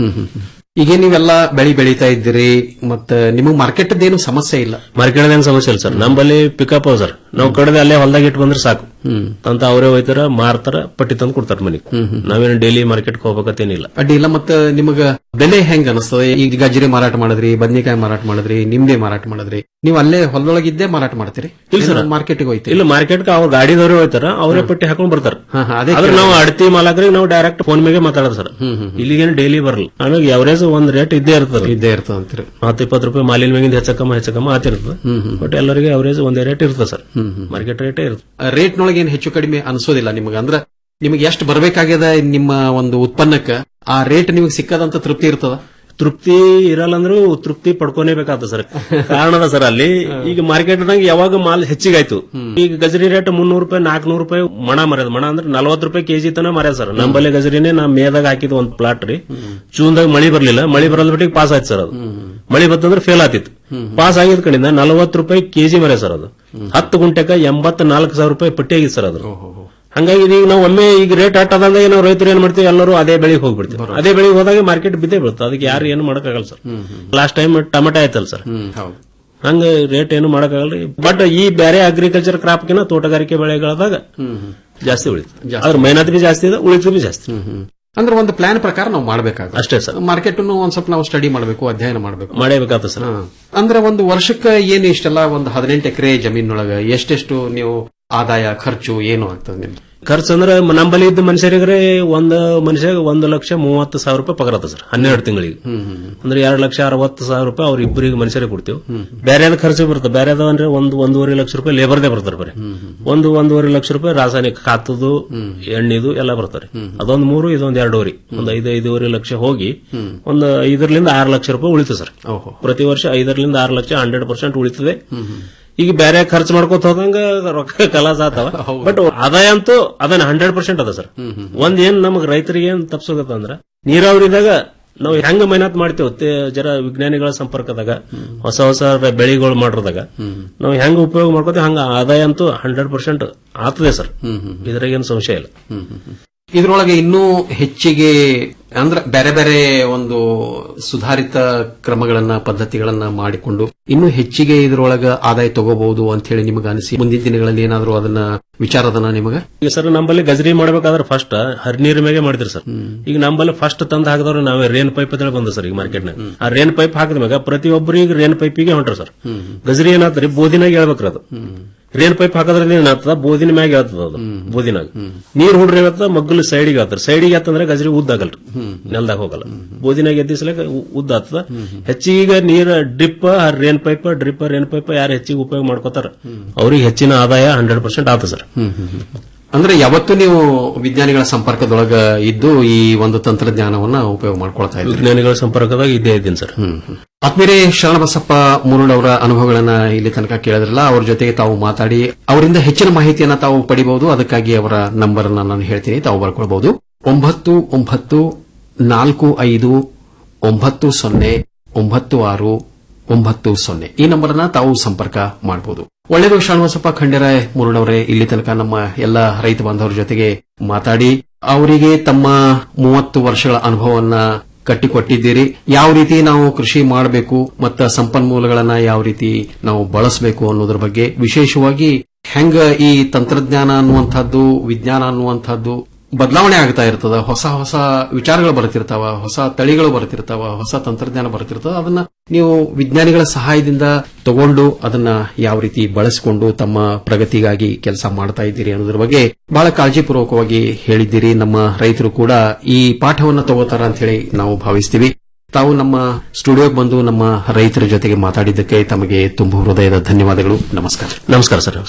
ಈಗ ನೀವೆಲ್ಲ ಬೆಳಿ ಬೆಳೀತಾ ಇದ್ದೀರಿ ಮತ್ತ ನಿಮಗೆ ಮಾರ್ಕೆಟ್ ಏನು ಸಮಸ್ಯೆ ಇಲ್ಲ ಮಾರ್ಕೆಟ್ ಏನ್ ಸಮಸ್ಯೆ ಇಲ್ಲ ಸರ್ ನಮ್ಮಲ್ಲಿ ಪಿಕಪ್ ಅವ ಸರ್ ನಾವು ಕಡದೆ ಅಲ್ಲೇ ಹೊಲದಾಗ ಇಟ್ಟು ಬಂದ್ರೆ ಸಾಕು ಅಂತ ಅವರೇ ಹೋಯ್ತಾರ ಮಾರ್ತಾರ ಪಟ್ಟಿ ತಂದು ಕೊಡ್ತಾರ ಮನೆಗೆ ನಾವೇನು ಡೈಲಿ ಮಾರ್ಕೆಟ್ಗೆ ಹೋಗ್ಬೇಕಂತೇನಿಲ್ಲ ಅಡ್ಡಿ ಇಲ್ಲ ಮತ್ತ ನಿಮಗ ಬೆಲೆ ಹೆಂಗ್ ಅನಿಸ್ತದೆ ಈಗ ಗಜ್ರಿ ಮಾರಾಟ ಮಾಡಿದ್ರಿ ಬದ್ನಿಕಾಯಿ ಮಾರಾಟ ಮಾಡಿದ್ರಿ ನಿಂಬೆ ಮಾರಾಟ ಮಾಡಿದ್ರಿ ನೀವು ಅಲ್ಲೇ ಹೊಲದೊಳಗಿದ್ದೇ ಮಾರಾಟ ಮಾಡ್ತೀರಿ ಇಲ್ಲ ಸರ್ ಮಾರ್ಕೆಟ್ಗೆ ಹೋಯ್ತೀರಿ ಇಲ್ಲ ಮಾರ್ಕೆಟ್ಗೆ ಅವ್ರ ಗಾಡಿದವ್ರು ಹೋಯ್ತಾರ ಅವರೇ ಪಟ್ಟಿ ಹಾಕೊಂಡ್ ಬರ್ತಾರ ಹಾ, ಹಾ, ಅದೇ ಆದ್ರೆ ಕೇಳಿದೆ. ನಾವು ಅಡತಿ ಮಾಲಕರಿಗೆ ನಾವು ಡೈರೆಕ್ಟ್ ಫೋನ್ ಮೇಲೆ ಮಾತಾಡೋದು ಸರ್ ಇಲ್ಲಿಗೇನು ಡೈಲಿ ಬರಲ್ಲ ಆಮೇಲೆ ಎವರೇಜ್ ಒಂದ್ ರೇಟ್ ಇದ್ದೇ ಇರ್ತದೆ ಇದ್ದೇ ಇರ್ತದೆ ಅಂತೀರಿ ಹತ್ತು ಇಪ್ಪತ್ತು ರೂಪಾಯಿ ಮಾಲಿನ ಮ್ಯಾಗಿಂದ ಹೆಚ್ಚಕಮ್ಮ ಹೆಚ್ಚಕಮ್ಮ ಆತಿರ್ತದೆ ಬಟ್ ಎಲ್ಲರಿಗೆ ಅವರೇಜ್ ಒಂದೇ ರೇಟ್ ಇರ್ತದೆ ಸರ್ ಮಾರ್ಕೆಟ್ ರೇಟೇ ಇರ್ತದೆ ರೇಟ್ ನೊಳಗೆ ಏನ್ ಹೆಚ್ಚು ಕಡಿಮೆ ಅನ್ಸೋದಿಲ್ಲ ನಿಮಗೆ ಅಂದ್ರ ನಿಮಗೆ ಎಷ್ಟು ಬರ್ಬೇಕಾಗ್ಯದ ನಿಮ್ಮ ಒಂದು ಉತ್ಪನ್ನಕ್ಕ ಆ ರೇಟ್ ನಿಮಗೆ ಸಿಕ್ಕದಂತ ತೃಪ್ತಿ ಇರ್ತದ ತೃಪ್ತಿ ಇರಲ್ಲ ಅಂದ್ರೂ ತೃಪ್ತಿ ಪಡ್ಕೊನೇಬೇಕಾಗ್ತದೆ ಸರ್ ಕಾರಣದ ಸರ್ ಅಲ್ಲಿ ಈಗ ಮಾರ್ಕೆಟ್ ನಾಗ ಯಾವಾಗ ಮಾಲ್ ಹೆಚ್ಚಿಗಾಯ್ತು ಈಗ ಗಜರಿ ರೇಟ್ ಮುನ್ನೂರು ರೂಪಾಯಿ ನಾಲ್ಕನೂರು ರೂಪಾಯಿ ಮಣ ಮರ್ಯಾದ ಮಣ ಅಂದ್ರೆ ನಲ್ವತ್ತು ರೂಪಾಯಿ ಕೆಜಿ ತನ ಮರ್ಯಾದ ಸರ್ ನಮ್ಮಲ್ಲಿ ಗಜರಿನೇ ನಾ ಮೇದಾಗ ಹಾಕಿದ್ ಒಂದ್ ಪ್ಲಾಟ್ ರೀ ಜೂನ್ದಾಗ ಮಳಿ ಬರ್ಲಿಲ್ಲ ಮಳಿ ಬರಲ್ ಬಿಟ್ಟಿಗೆ ಪಾಸ್ ಆಯ್ತು ಸರ್ ಅದು ಮಳಿ ಬತ್ತಂದ್ರೆ ಫೇಲ್ ಆತಿತ್ತು ಪಾಸ್ ಆಗಿದ್ ಕಡೆಯಿಂದ ನಲವತ್ತು ರೂಪಾಯಿ ಕೆಜಿ ಮರ್ಯಾದ ಸರ್ ಅದು ಹತ್ತು ಗುಂಟೆಕ ಎಂಬತ್ ನಾಲ್ಕು ಸಾವಿರ ರೂಪಾಯಿ ಪಟ್ಟಿ ಆಗಿತ್ತು ಸರ್ ಅದು ಹಂಗಾಗಿ ಈಗ ನಾವು ಒಮ್ಮೆ ಈಗ ರೇಟ್ ಹಟ್ಟದಂದ್ರೆ ನಾವು ರೈತರು ಏನ್ ಮಾಡ್ತೀವಿ ಎಲ್ಲರೂ ಅದೇ ಬೆಳೆಗೆ ಹೋಗ್ಬಿಡ್ತೀವಿ ಅದೇ ಬೆಳೆಗೆ ಹೋದಾಗ ಮಾರ್ಕೆಟ್ ಬಿದ್ದೇ ಬೀಳುತ್ತೆ ಅದಕ್ಕೆ ಯಾರು ಏನು ಮಾಡಕ್ಕಾಗಲ್ಲ ಸರ್ ಲಾಸ್ಟ್ ಟೈಮ್ ಟೊಮೆಟೊ ಆಯ್ತಲ್ಲ ಸರ್ ಹಂಗ ರೇಟ್ ಏನು ಮಾಡಕ್ಕಾಗಲ್ಲ ಬಟ್ ಈ ಬೇರೆ ಅಗ್ರಿಕಲ್ಚರ್ ಕ್ರಾಪ್ಗಿನ ತೋಟಗಾರಿಕೆ ಬೆಳೆಗಳಾದಾಗ ಜಾಸ್ತಿ ಉಳಿತು ಅದ್ರ ಮೇಹನತ್ ಬಿ ಜಾಸ್ತಿ ಇದೆ ಉಳಿತು ಬಿ ಜಾಸ್ತಿ ಅಂದ್ರೆ ಒಂದು ಪ್ಲಾನ್ ಪ್ರಕಾರ ನಾವು ಮಾಡಬೇಕಾಗುತ್ತೆ ಅಷ್ಟೇ ಸರ್ ಮಾರ್ಕೆಟ್ ಒಂದ್ ಸ್ವಲ್ಪ ನಾವು ಸ್ಟಡಿ ಮಾಡಬೇಕು ಅಧ್ಯಯನ ಮಾಡಬೇಕು ಮಾಡಬೇಕಾಗ್ತದೆ ಸರ್ ಅಂದ್ರೆ ಒಂದು ವರ್ಷಕ್ಕೆ ಏನು ಇಷ್ಟೆಲ್ಲ ಒಂದು ಹದಿನೆಂಟು ಎಕರೆ ಜಮೀನೊಳಗ ಎಷ್ಟೆಷ್ಟು ನೀವು ಆದಾಯ ಖರ್ಚು ಏನು ಆಗ್ತದೆ ನಿಮ್ದು ಖರ್ಚು ಅಂದ್ರೆ ನಂಬಲ್ಲಿ ಇದ್ದ ಮನುಷ್ಯರಿಗೆ ಒಂದು ಮನುಷ್ಯ ಒಂದು ಲಕ್ಷ ಮೂವತ್ತು ಸಾವಿರ ರೂಪಾಯಿ ಪಗಾರ ಅದ ಸರ್ ಹನ್ನೆರಡು ತಿಂಗಳಿಗೆ ಅಂದ್ರೆ ಎರಡು ಲಕ್ಷ ಅರವತ್ತು ಸಾವಿರ ರೂಪಾಯಿ ಅವ್ರ ಇಬ್ಬರಿಗೆ ಮನುಷ್ಯರಿಗೆ ಕೊಡ್ತೀವಿ ಬೇರೆ ಖರ್ಚು ಬರುತ್ತೆ ಬೇರೆ ಅಂದ್ರೆ ಒಂದು ಒಂದೂವರೆ ಲಕ್ಷ ರೂಪಾಯಿ ಲೇಬರ್ದೇ ಬರ್ತಾರೆ ಬರೀ ಒಂದು ಒಂದೂವರೆ ಲಕ್ಷ ರೂಪಾಯಿ ರಾಸಾಯನಿಕ ಖಾತದು ಎಣ್ಣಿದು ಎಲ್ಲ ಬರ್ತಾರೆ ಅದೊಂದು ಮೂರು ಇದೊಂದು ಎರಡೂವರೆ ಒಂದು ಐದು ಐದೂವರೆ ಲಕ್ಷ ಹೋಗಿ ಒಂದು ಐದರಿಂದ ಆರು ಲಕ್ಷ ರೂಪಾಯಿ ಉಳಿತು ಸರ್ ಪ್ರತಿ ವರ್ಷ ಐದರಿಂದ ಆರು ಲಕ್ಷ ಹಂಡ್ರೆಡ್ ಪರ್ಸೆಂಟ್ ಉಳಿತದೆ ಈಗ ಬೇರೆ ಖರ್ಚು ಮಾಡ್ಕೋತ ಹೋದಂಗ ರೊಕ್ಕ ಕಲಾಸ ಆತಾವ ಬಟ್ ಆದಾಯ ಅಂತೂ ಅದನ್ನ ಹಂಡ್ರೆಡ್ ಪರ್ಸೆಂಟ್ ಅದ ಸರ್ ಒಂದ್ ಏನ್ ನಮಗ್ ರೈತರಿಗೆ ಏನ್ ತಪ್ಸೋಗತ್ತ ಅಂದ್ರ ನೀರಾವರಿದಾಗ ನಾವು ಹೆಂಗ ಮೆಹನತ್ ಮಾಡ್ತೇವೆ ತೆ- ಜರ ವಿಜ್ಞಾನಿಗಳ ಸಂಪರ್ಕದಾಗ ಹೊಸ ಹೊಸ ಬೆಳೆಗಳು ಮಾಡಿರೋದಾಗ ನಾವು ಹೆಂಗ ಉಪಯೋಗ ಮಾಡ್ಕೋತೀವಿ ಹಂಗ ಆದಾಯ ಅಂತೂ ಹಂಡ್ರೆಡ್ ಪರ್ಸೆಂಟ್ ಆಗ್ತದೆ ಸರ್ ಇದ್ರಾಗ ಏನು ಸಂಶಯ ಇಲ್ಲ ಇದ್ರೊಳಗೆ ಇನ್ನೂ ಹೆಚ್ಚಿಗೆ ಅಂದ್ರೆ ಬೇರೆ ಬೇರೆ ಒಂದು ಸುಧಾರಿತ ಕ್ರಮಗಳನ್ನ ಪದ್ಧತಿಗಳನ್ನ ಮಾಡಿಕೊಂಡು ಇನ್ನೂ ಹೆಚ್ಚಿಗೆ ಇದ್ರೊಳಗ ಆದಾಯ ತಗೋಬಹುದು ಅಂತ ಹೇಳಿ ನಿಮಗೆ ಅನಿಸಿ ಮುಂದಿನ ದಿನಗಳಲ್ಲಿ ಏನಾದರೂ ಅದನ್ನ ವಿಚಾರದನ ನಿಮಗ ಈಗ ಸರ್ ನಮ್ಮಲ್ಲಿ ಗಜರಿ ಮಾಡ್ಬೇಕಾದ್ರೆ ಫಸ್ಟ್ ಹರಿನೀರ್ ಮೇಗೆ ಮಾಡಿದ್ರಿ ಸರ್ ಈಗ ನಮ್ಮಲ್ಲಿ ಫಸ್ಟ್ ತಂದು ಹಾಕಿದವ್ರು ನಾವೇ ರೇನ್ ಪೈಪ್ ಅಂತ ಬಂದ ಸರ್ ಈಗ ಮಾರ್ಕೆಟ್ ಆ ರೇನ್ ಪೈಪ್ ಹಾಕಿದ ಮ್ಯಾಗ ಪ್ರತಿಯೊಬ್ಬರು ಈಗ ರೇನ್ ಪೈಪಿಗೆ ಹೊಂಟ್ರ ಸರ್ ಗಜರಿ ಏನಾತ್ರಿ ಬೋದಿನಾಗ ಹೇಳ್ಬೇಕ್ರಿ ಅದು ರೇನ್ ಪೈಪ್ ಹಾಕೋದ್ರಲ್ಲಿ ಏನಾಗ್ತದ ಬೋದಿನ ಮ್ಯಾಗ ಹೇಳ್ತದ ಅದು ಬೋದಿನಾಗ ನೀರ್ ಹುಡ್ರಿ ಏನಾಗ್ತದ ಮಗ್ಗಲು ಸೈಡಿಗೆ ಹೇಳ್ತಾರೆ ಸೈಡಿಗೆ ಆತಂದ್ರೆ ಗಜರಿ ಉದ್ದಾಗಲ್ರಿ ನೆಲದಾಗ ಹೋಗಲ್ಲ ಬೋದಿನಾಗ ಎದ್ದಿಸ್ಲಕ ಉದ್ದ ಆಗ್ತದ ಹೆಚ್ಚಿಗೆ ನೀರ್ drip rain pipe drip rain pipe ಯಾರು ಹೆಚ್ಚಿಗೆ ಉಪಯೋಗ ಮಾಡ್ಕೋತಾರ ಅವ್ರಿಗೆ ಹೆಚ್ಚಿನ ಆದಾಯ ಹಂಡ್ರೆಡ್ ಪರ್ಸೆಂಟ್ ಆಗ್ತದೆ ಸರ್ ಅಂದ್ರೆ ಯಾವತ್ತೂ ನೀವು ವಿಜ್ಞಾನಿಗಳ ಸಂಪರ್ಕದೊಳಗ ಇದ್ದು ಈ ಒಂದು ತಂತ್ರಜ್ಞಾನವನ್ನ ಉಪಯೋಗ ಮಾಡ್ಕೊಳ್ತಾ ಇದ್ದೀರಿ ವಿಜ್ಞಾನಿಗಳ ಸಂಪರ್ಕದಾಗ ಇದ್ದೇ ಇದ್ದೀನಿ ಸರ್ ಆತ್ಮೀರೇ ಶರಣಬಸಪ್ಪ ಮುರುಡ್ ಅವರ ಅನುಭವಗಳನ್ನ ಇಲ್ಲಿ ತನಕ ಕೇಳಿದ್ರಲ್ಲ ಅವ್ರ ಜೊತೆಗೆ ತಾವು ಮಾತಾಡಿ ಅವರಿಂದ ಹೆಚ್ಚಿನ ಮಾಹಿತಿಯನ್ನ ತಾವು ಪಡಿಬಹುದು ಅದಕ್ಕಾಗಿ ಅವರ ನಂಬರ್ ಅನ್ನ ನಾನು ಹೇಳ್ತೀನಿ ತಾವು ಬರ್ಕೊಳ್ಬಹುದು ಒಂಬತ್ತು ಒಂಬತ್ತು ನಾಲ್ಕು ಐದು ಒಂಬತ್ತು ಸೊನ್ನೆ ಒಂಬತ್ತು ಆರು ಒಂಬತ್ತು ಸೊನ್ನೆ ಈ ನಂಬರ್ನ ತಾವು ಸಂಪರ್ಕ ಮಾಡಬಹುದು ಒಳ್ಳೆಯದು ಶ್ರೀನಿವಾಸಪ್ಪ ಖಂಡೇರಾಯ್ ಮುರುಡವರೇ ಇಲ್ಲಿ ತನಕ ನಮ್ಮ ಎಲ್ಲ ರೈತ ಬಾಂಧವರ ಜೊತೆಗೆ ಮಾತಾಡಿ ಅವರಿಗೆ ತಮ್ಮ ಮೂವತ್ತು ವರ್ಷಗಳ ಅನುಭವವನ್ನ ಕಟ್ಟಿಕೊಟ್ಟಿದ್ದೀರಿ ಯಾವ ರೀತಿ ನಾವು ಕೃಷಿ ಮಾಡಬೇಕು ಮತ್ತು ಸಂಪನ್ಮೂಲಗಳನ್ನ ಯಾವ ರೀತಿ ನಾವು ಬಳಸಬೇಕು ಅನ್ನೋದ್ರ ಬಗ್ಗೆ ವಿಶೇಷವಾಗಿ ಹೆಂಗ ಈ ತಂತ್ರಜ್ಞಾನ ಅನ್ನುವಂಥದ್ದು ವಿಜ್ಞಾನ ಅನ್ನುವಂಥದ್ದು ಬದಲಾವಣೆ ಆಗ್ತಾ ಇರ್ತದ ಹೊಸ ಹೊಸ ವಿಚಾರಗಳು ಬರ್ತಿರ್ತಾವ ಹೊಸ ತಳಿಗಳು ಬರ್ತಿರ್ತಾವ ಹೊಸ ತಂತ್ರಜ್ಞಾನ ಬರ್ತಿರ್ತದ ಅದನ್ನ ನೀವು ವಿಜ್ಞಾನಿಗಳ ಸಹಾಯದಿಂದ ತಗೊಂಡು ಅದನ್ನ ಯಾವ ರೀತಿ ಬಳಸಿಕೊಂಡು ತಮ್ಮ ಪ್ರಗತಿಗಾಗಿ ಕೆಲಸ ಮಾಡ್ತಾ ಇದ್ದೀರಿ ಅನ್ನೋದ್ರ ಬಗ್ಗೆ ಬಹಳ ಕಾಳಜಿಪೂರ್ವಕವಾಗಿ ಹೇಳಿದ್ದೀರಿ ನಮ್ಮ ರೈತರು ಕೂಡ ಈ ಪಾಠವನ್ನ ತಗೋತಾರ ಅಂತ ಹೇಳಿ ನಾವು ಭಾವಿಸ್ತೀವಿ ತಾವು ನಮ್ಮ ಸ್ಟುಡಿಯೋಗೆ ಬಂದು ನಮ್ಮ ರೈತರ ಜೊತೆಗೆ ಮಾತಾಡಿದ್ದಕ್ಕೆ ತಮಗೆ ತುಂಬು ಹೃದಯದ ಧನ್ಯವಾದಗಳು ನಮಸ್ಕಾರ ನಮಸ್ಕಾರ ಸರ್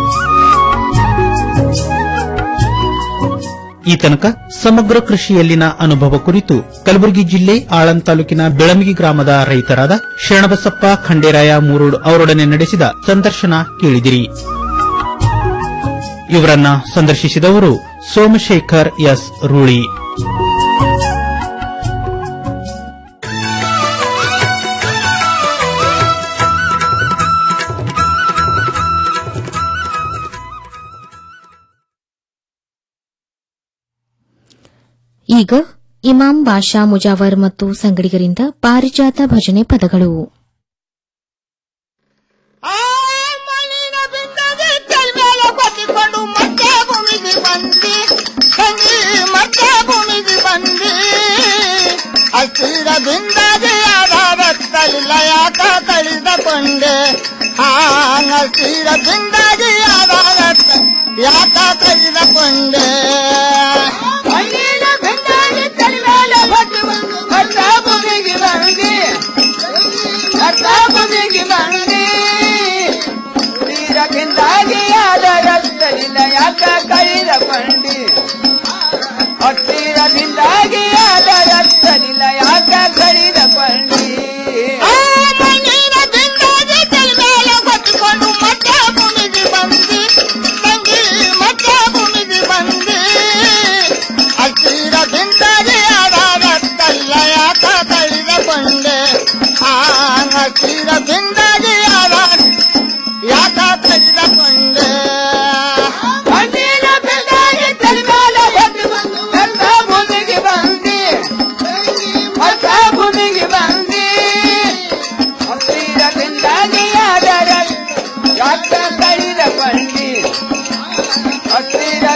ಈ ತನಕ ಸಮಗ್ರ ಕೃಷಿಯಲ್ಲಿನ ಅನುಭವ ಕುರಿತು ಕಲಬುರಗಿ ಜಿಲ್ಲೆ ಆಳಂದ್ ತಾಲೂಕಿನ ಬೆಳಮಗಿ ಗ್ರಾಮದ ರೈತರಾದ ಶರಣಬಸಪ್ಪ ಖಂಡೇರಾಯ ಮೂರೋಡ್ ಅವರೊಡನೆ ನಡೆಸಿದ ಸಂದರ್ಶನ ಕೇಳಿದಿರಿ ಇವರನ್ನ ಸಂದರ್ಶಿಸಿದವರು ಸೋಮಶೇಖರ್ ಎಸ್ ರೂಳಿ ಈಗ ಇಮಾಂ ಬಾಷಾ ಮುಜಾವರ್ ಮತ್ತು ಸಂಗಡಿಗರಿಂದ ಪಾರಿಜಾತ ಭಜನೆ ಪದಗಳು ಕೊಟ್ಟಿಕೊಂಡು ಮತ್ತೆ ಭೂಮಿಗೆ ಬಂದಿ ತಂಗಿ ಮತ್ತೆ ಭೂಮಿಗೆ ಬಂದಿ ಹಸಿರದಿಂದಾಗಿ ಆಧಾರತ್ತಲಿಲ್ಲ ಯಾಕ ಕಳೆದುಕೊಂಡೆ ಆ ಹಸಿರದಿಂದಾಗಿ ಆಧಾರತ್ತ ಯಾಕ ಕಳೆದುಕೊಂಡೆ ಹಸಿರದಿಂದಾಗಿ ತಲೆಮೇಲೆ ಹೊಟ್ಟು ಮತ್ತೆ ಭೂಮಿಗೆ ಬಂದಿ ಮತ್ತೆ ಭೂಮಿಗೆ ಬಂದಿ ತೀರದಿಂದಾಗಿ ಆದರಸ್ತಲಿಲ್ಲ ಯಾಕ ಕೈದ ಕೊಂಡಿ ಹತ್ತಿರದಿಂದಾಗಿ ಆದರಸ್ತಲಿಲ್ಲ ಯಾಕ ಕೈದ ಕೊಂಡಿ ಕೊಟ್ಟಿಕೊಂಡು ಮತ್ತೆ ಭೂಮಿಗೆ ಬಂದಿ ತಂಗಿ ಮತ್ತೆ ಭೂಮಿಗೆ ಬಂದಿ ಹತ್ತಿರದಿಂದಾಗಿ ಆದರಸ್ತಲ್ಲ ಯಾಕ ಕೈದ ಕೊಂಡೆ ಆ ಹತ್ತಿರದಿಂದಾಗಿ ಆದ ಯಾಕ ಕಳೆದುಕೊಂಡೆ ಕಣ್ಣಿನ ಬೆಂದಾಗಿ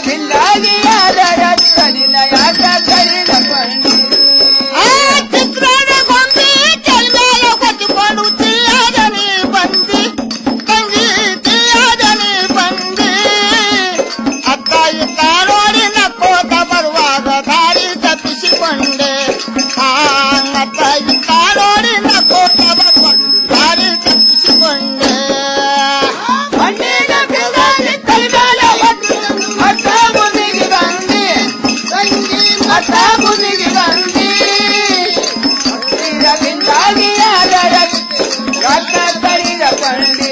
ಚಿತ್ರದಿಂದ ರತ್ತನಿನ ಯಾಕ ಕರಿದ ಪಂಡಿ ಆ ಚಿತ್ರದ ಗೊಂಬಿ ಚೆಲ್ಮೇಲೆ ಹೊತ್ತುಕೊಂಡು ಚಿಲ್ಲಾದನೆ ಬಂದಿ ತಂಗಿ ಚಿಲ್ಲಾದನೆ ಬಂದಿ ಅತ್ತ ಇತ್ತ ನೋಡಿ ನಕ್ಕೋತ ಬರುವಾಗ ದಾರಿ ತಪ್ಪಿಸಿಕೊಂಡೆ ಆ ಅತ್ತ ಇತ್ತ ನೋಡಿ ನಕ್ಕೋತ ಬರುವಾಗ ದಾರಿ ತಪ್ಪಿಸಿಕೊಂಡೆ ಮಣ್ಣಿನ ಬಿಲ್ದಾರಿ ಕೈಗಾಲ ಹೊತ್ತು ಮತ್ತ ಮುನಿಗೆ ಬಂದಿ ತಂಗಿ ಮತ್ತ ಮುನಿಗೆ ಬಂದಿ ಹತ್ತಿರದಿಂದಾಗಿ ಆದರ ಯಾಕ ಕರಿದ ಪಂಡಿ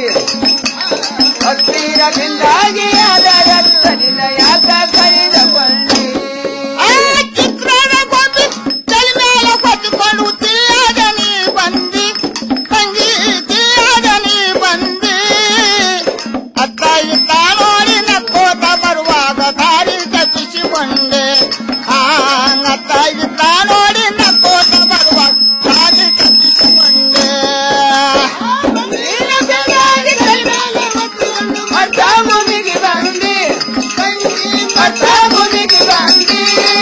ಹತ್ತಿರದಿಂದಾಗಿ ಆದರ ನಿನ್ನ ಯಾಕ ಕರಿದ ಪಂಡಿ ಆ ಚಿತ್ರದ ಗೊಂಬಿ ಚೆಲ್ಮೇಲೆ ಹೊತ್ತುಕೊಂಡು ಚಿಲ್ಲಾದನೆ ಬಂದಿ ತಂಗಿ ಚಿಲ್ಲಾದನೆ ಬಂದಿ ಅತ್ತ ಇತ್ತ ನೋಡಿ ನಕ್ಕೋತ ಬರುವಾಗ ದಾರಿ ತಪ್ಪಿಸಿಕೊಂಡೆ ಆ ಅತ್ತ ಇತ್ತ ನೋಡಿ ನಕ್ಕೋತ ಬರುವಾಗ ದಾರಿ ತಪ್ಪಿಸಿಕೊಂಡೆ ಮಣ್ಣಿನ ಬಿಲ್ದಾರಿ ಕೈಗಾಲ ಹೊತ್ತು ಮತ್ತ ಮುನಿಗೆ ಬಂದಿ ತಂಗಿ ಮತ್ತ ಮುನಿಗೆ ಬಂದಿ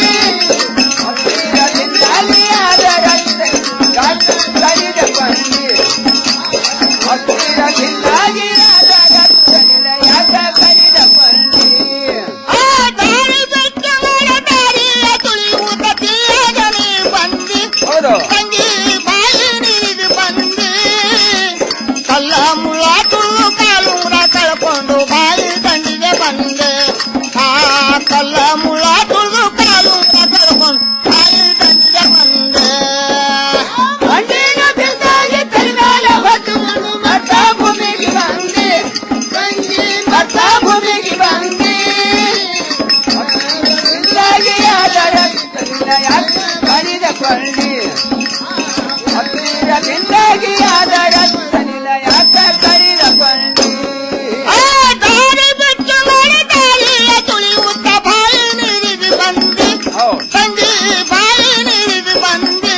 ಹತ್ತಿರದಿಂದಾಗಿ ಆದರ ಯಾಕ ಕರಿದ ಪಂಡಿ ಹತ್ತಿರದಿಂದಾಗಿ ಆದರ ಯಾಕ ಕರಿದ ಪಂಡಿ ಆ ದಾರಿ ಬಿಟ್ಟು ಮರ ದಾರಿಯ ತುಳಿಯುತ್ತ ಚಿಲ್ಲಾದನೆ ಬಂದಿ ತಂಗಿ ಬಾಯಿ ನೀರಿಗೆ ಬಂದಿ ಕಲ್ಲ ಮುಳ್ಳ ತುಳ್ಳು ಕಾಲುಂಗ್ರ ಕಳ್ಕೊಂಡು ಬಾಯಿ ದಂಡಿಗೆ ಬಂದೆ ಆ ಕಲ್ಲ ಮುಳ್ಳ ತುಳ್ಳು ಕಾಲುಂಗ್ರ ಕಳ್ಕೊಂಡು ಬಾಯಿ ದಂಡಿಗೆ ಬಂದೆ ಮಣ್ಣಿನ ಬಿಲ್ದಾಗಿ ಕೈಗಾಲ ಹೊತ್ತು ಮತ್ತ ಭೂಮಿಗೆ ಬಂದಿ ತಂಗಿ ಮತ್ತ ಭೂಮಿಗೆ ಬಂದಿ ಹತ್ತಿರದಿಂದಾಗಿ ಆದರ ನಿನ್ನ ಯಾಕ ಕರಿದ ಪಂಡಿ ಹತ್ತಿರದಿಂದಾಗಿ ಆದರ ನಿನ್ನ ಯಾಕ ಕರಿದ ಪಂಡಿ ಆ ದಾರಿ ಬಿಟ್ಟು ಮರ ದಾರಿಯ ತುಳಿಯುತ್ತ ಬಾಯಿ ನೀರಿಗೆ ಬಂದಿ ತಂಗಿ ಬಾಯಿ ನೀರಿಗೆ ಬಂದಿ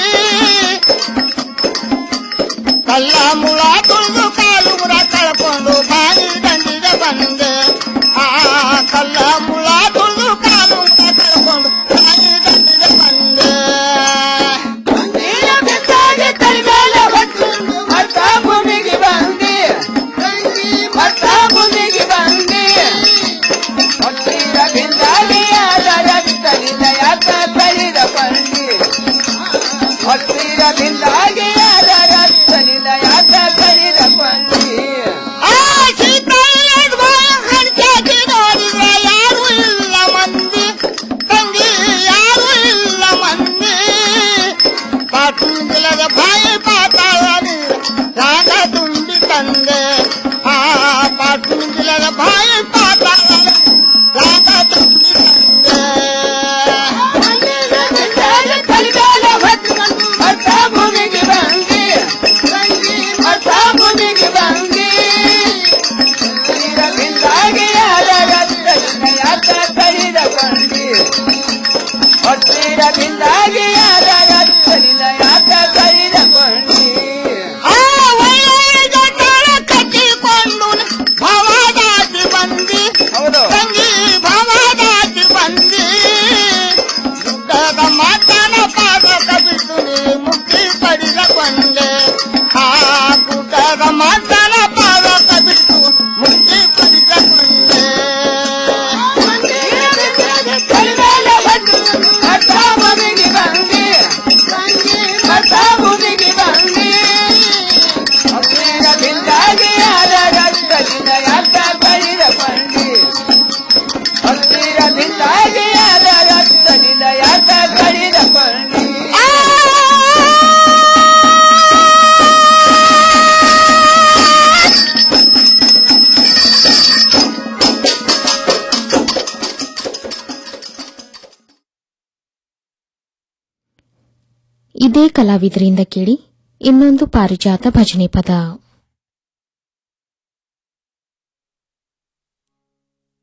ಕಲ್ಲ ಮುಳ ತುಳಿದು ಕಾಲು ಮುರ ಕಳ್ಕೊಂಡು ಬಾಯಿ ದಂಡಿಗೆ ಬಂದೆ ಆ ಕಲ್ಲ ಮುಳ ತುಳಿದು ಕಾಲು ಮುರ ಕಳ್ಕೊಂಡು ಬಾಯಿ ದಂಡಿಗೆ ಬಂದೆ ನೀರ ಬಿದ್ದಾಗಿ ಕೈಗಾಲ ಹೊತ್ತು ಮತ್ತ ಭೂಮಿಗೆ ಬಂದಿ ತಂಗಿ ಮತ್ತ ಭೂಮಿಗೆ ಬಂದಿ ಹತ್ತಿರದಿಂದಾಗಿ ಆದರ ನಿನ್ನ ಯಾಕ ಕರಿದ ಪಂಡಿ ಹತ್ತಿರದಿಂದಾಗಿ ಆದರ ನಿನ್ನ ಯಾಕ ಕರಿದ ಪಂಡಿ ಆ ಸೀತಾಯಿಯದ್ ಬಾಯ ಹಣ್ಕಾಕಿ ನೋಡಿದ್ರೆ ಯಾರು ಇಲ್ಲ ಮಂದಿ ತಂಗಿ ಯಾರು ಇಲ್ಲ ಮಂದಿ ಪಾಟುಂಗಿಲದ ಬಾಯಿ ಪಾತಾಳ ರಾಗ ತುಂಬಿ ತಂದೆ ಆ ಪಾಟುಂಗಿಲದ ಬಾಯಿ ಪಾತಾಳ ರಾಗ ತುಂಬಿ ತಂದೆ ಕೈಗಾಲ ಹೊತ್ತು ಮತ್ತ ಭೂಮಿಗೆ ಬಂದಿ ತಂಗಿ ಮತ್ತ ಭೂಮಿಗೆ ಬಂದಿ ಹತ್ತಿರದಿಂದಾಗಿ ಆದರ ನಿನ್ನ ಯಾಕ ಕರಿದ ಪಂಡಿ ಹತ್ತಿರದಿಂದಾಗಿ ಆದರ ನಿನ್ನ ಯಾಕ ಕರಿದ ಪಂಡಿ ಆ ಒಳ್ಳೆಯ ಜಟಾಳ ಕಟ್ಟಿಕೊಂಡು ಭವದಾಟಿ ಬಂದಿ ತಂಗಿ ಭವದಾಟಿ ಬಂದಿ ಯುದ್ಧದ ಮಾತನ ಪಾದಕ ಬಿಟ್ಟು ನೀ ಮುಕ್ತಿ ಪಡಿದ ಕೊಂಡೆ ಆ ಗುಡ್ಡದ ಮಾತನ ಪಾದಕ ಬಿಟ್ಟು ಮುಕ್ತಿ ಪಡಿದ ಕೊಂಡೆ ಕೈಗಾಲ ಹೊತ್ತು ಮತ್ತ ಭೂಮಿಗೆ ಬಂದಿ ತಂಗಿ ಮತ್ತ ಭೂಮಿಗೆ ಬಂದಿ ಹತ್ತಿರದಿಂದಾಗಿ ಆದರ ನಿನ್ನ ಯಾಕ ಕರಿದ ಪಂಡಿ ಹತ್ತಿರದಿಂದಾಗಿ ಆದರ ನಿನ್ನ ಯಾಕ ಕರಿದ ಪಂಡಿ ಇದೇ ಕಲಾವಿದರಿಂದ ಕೇಳಿ ಇನ್ನೊಂದು ಪಾರಿಜಾತ ಭಜನೆ ಪದ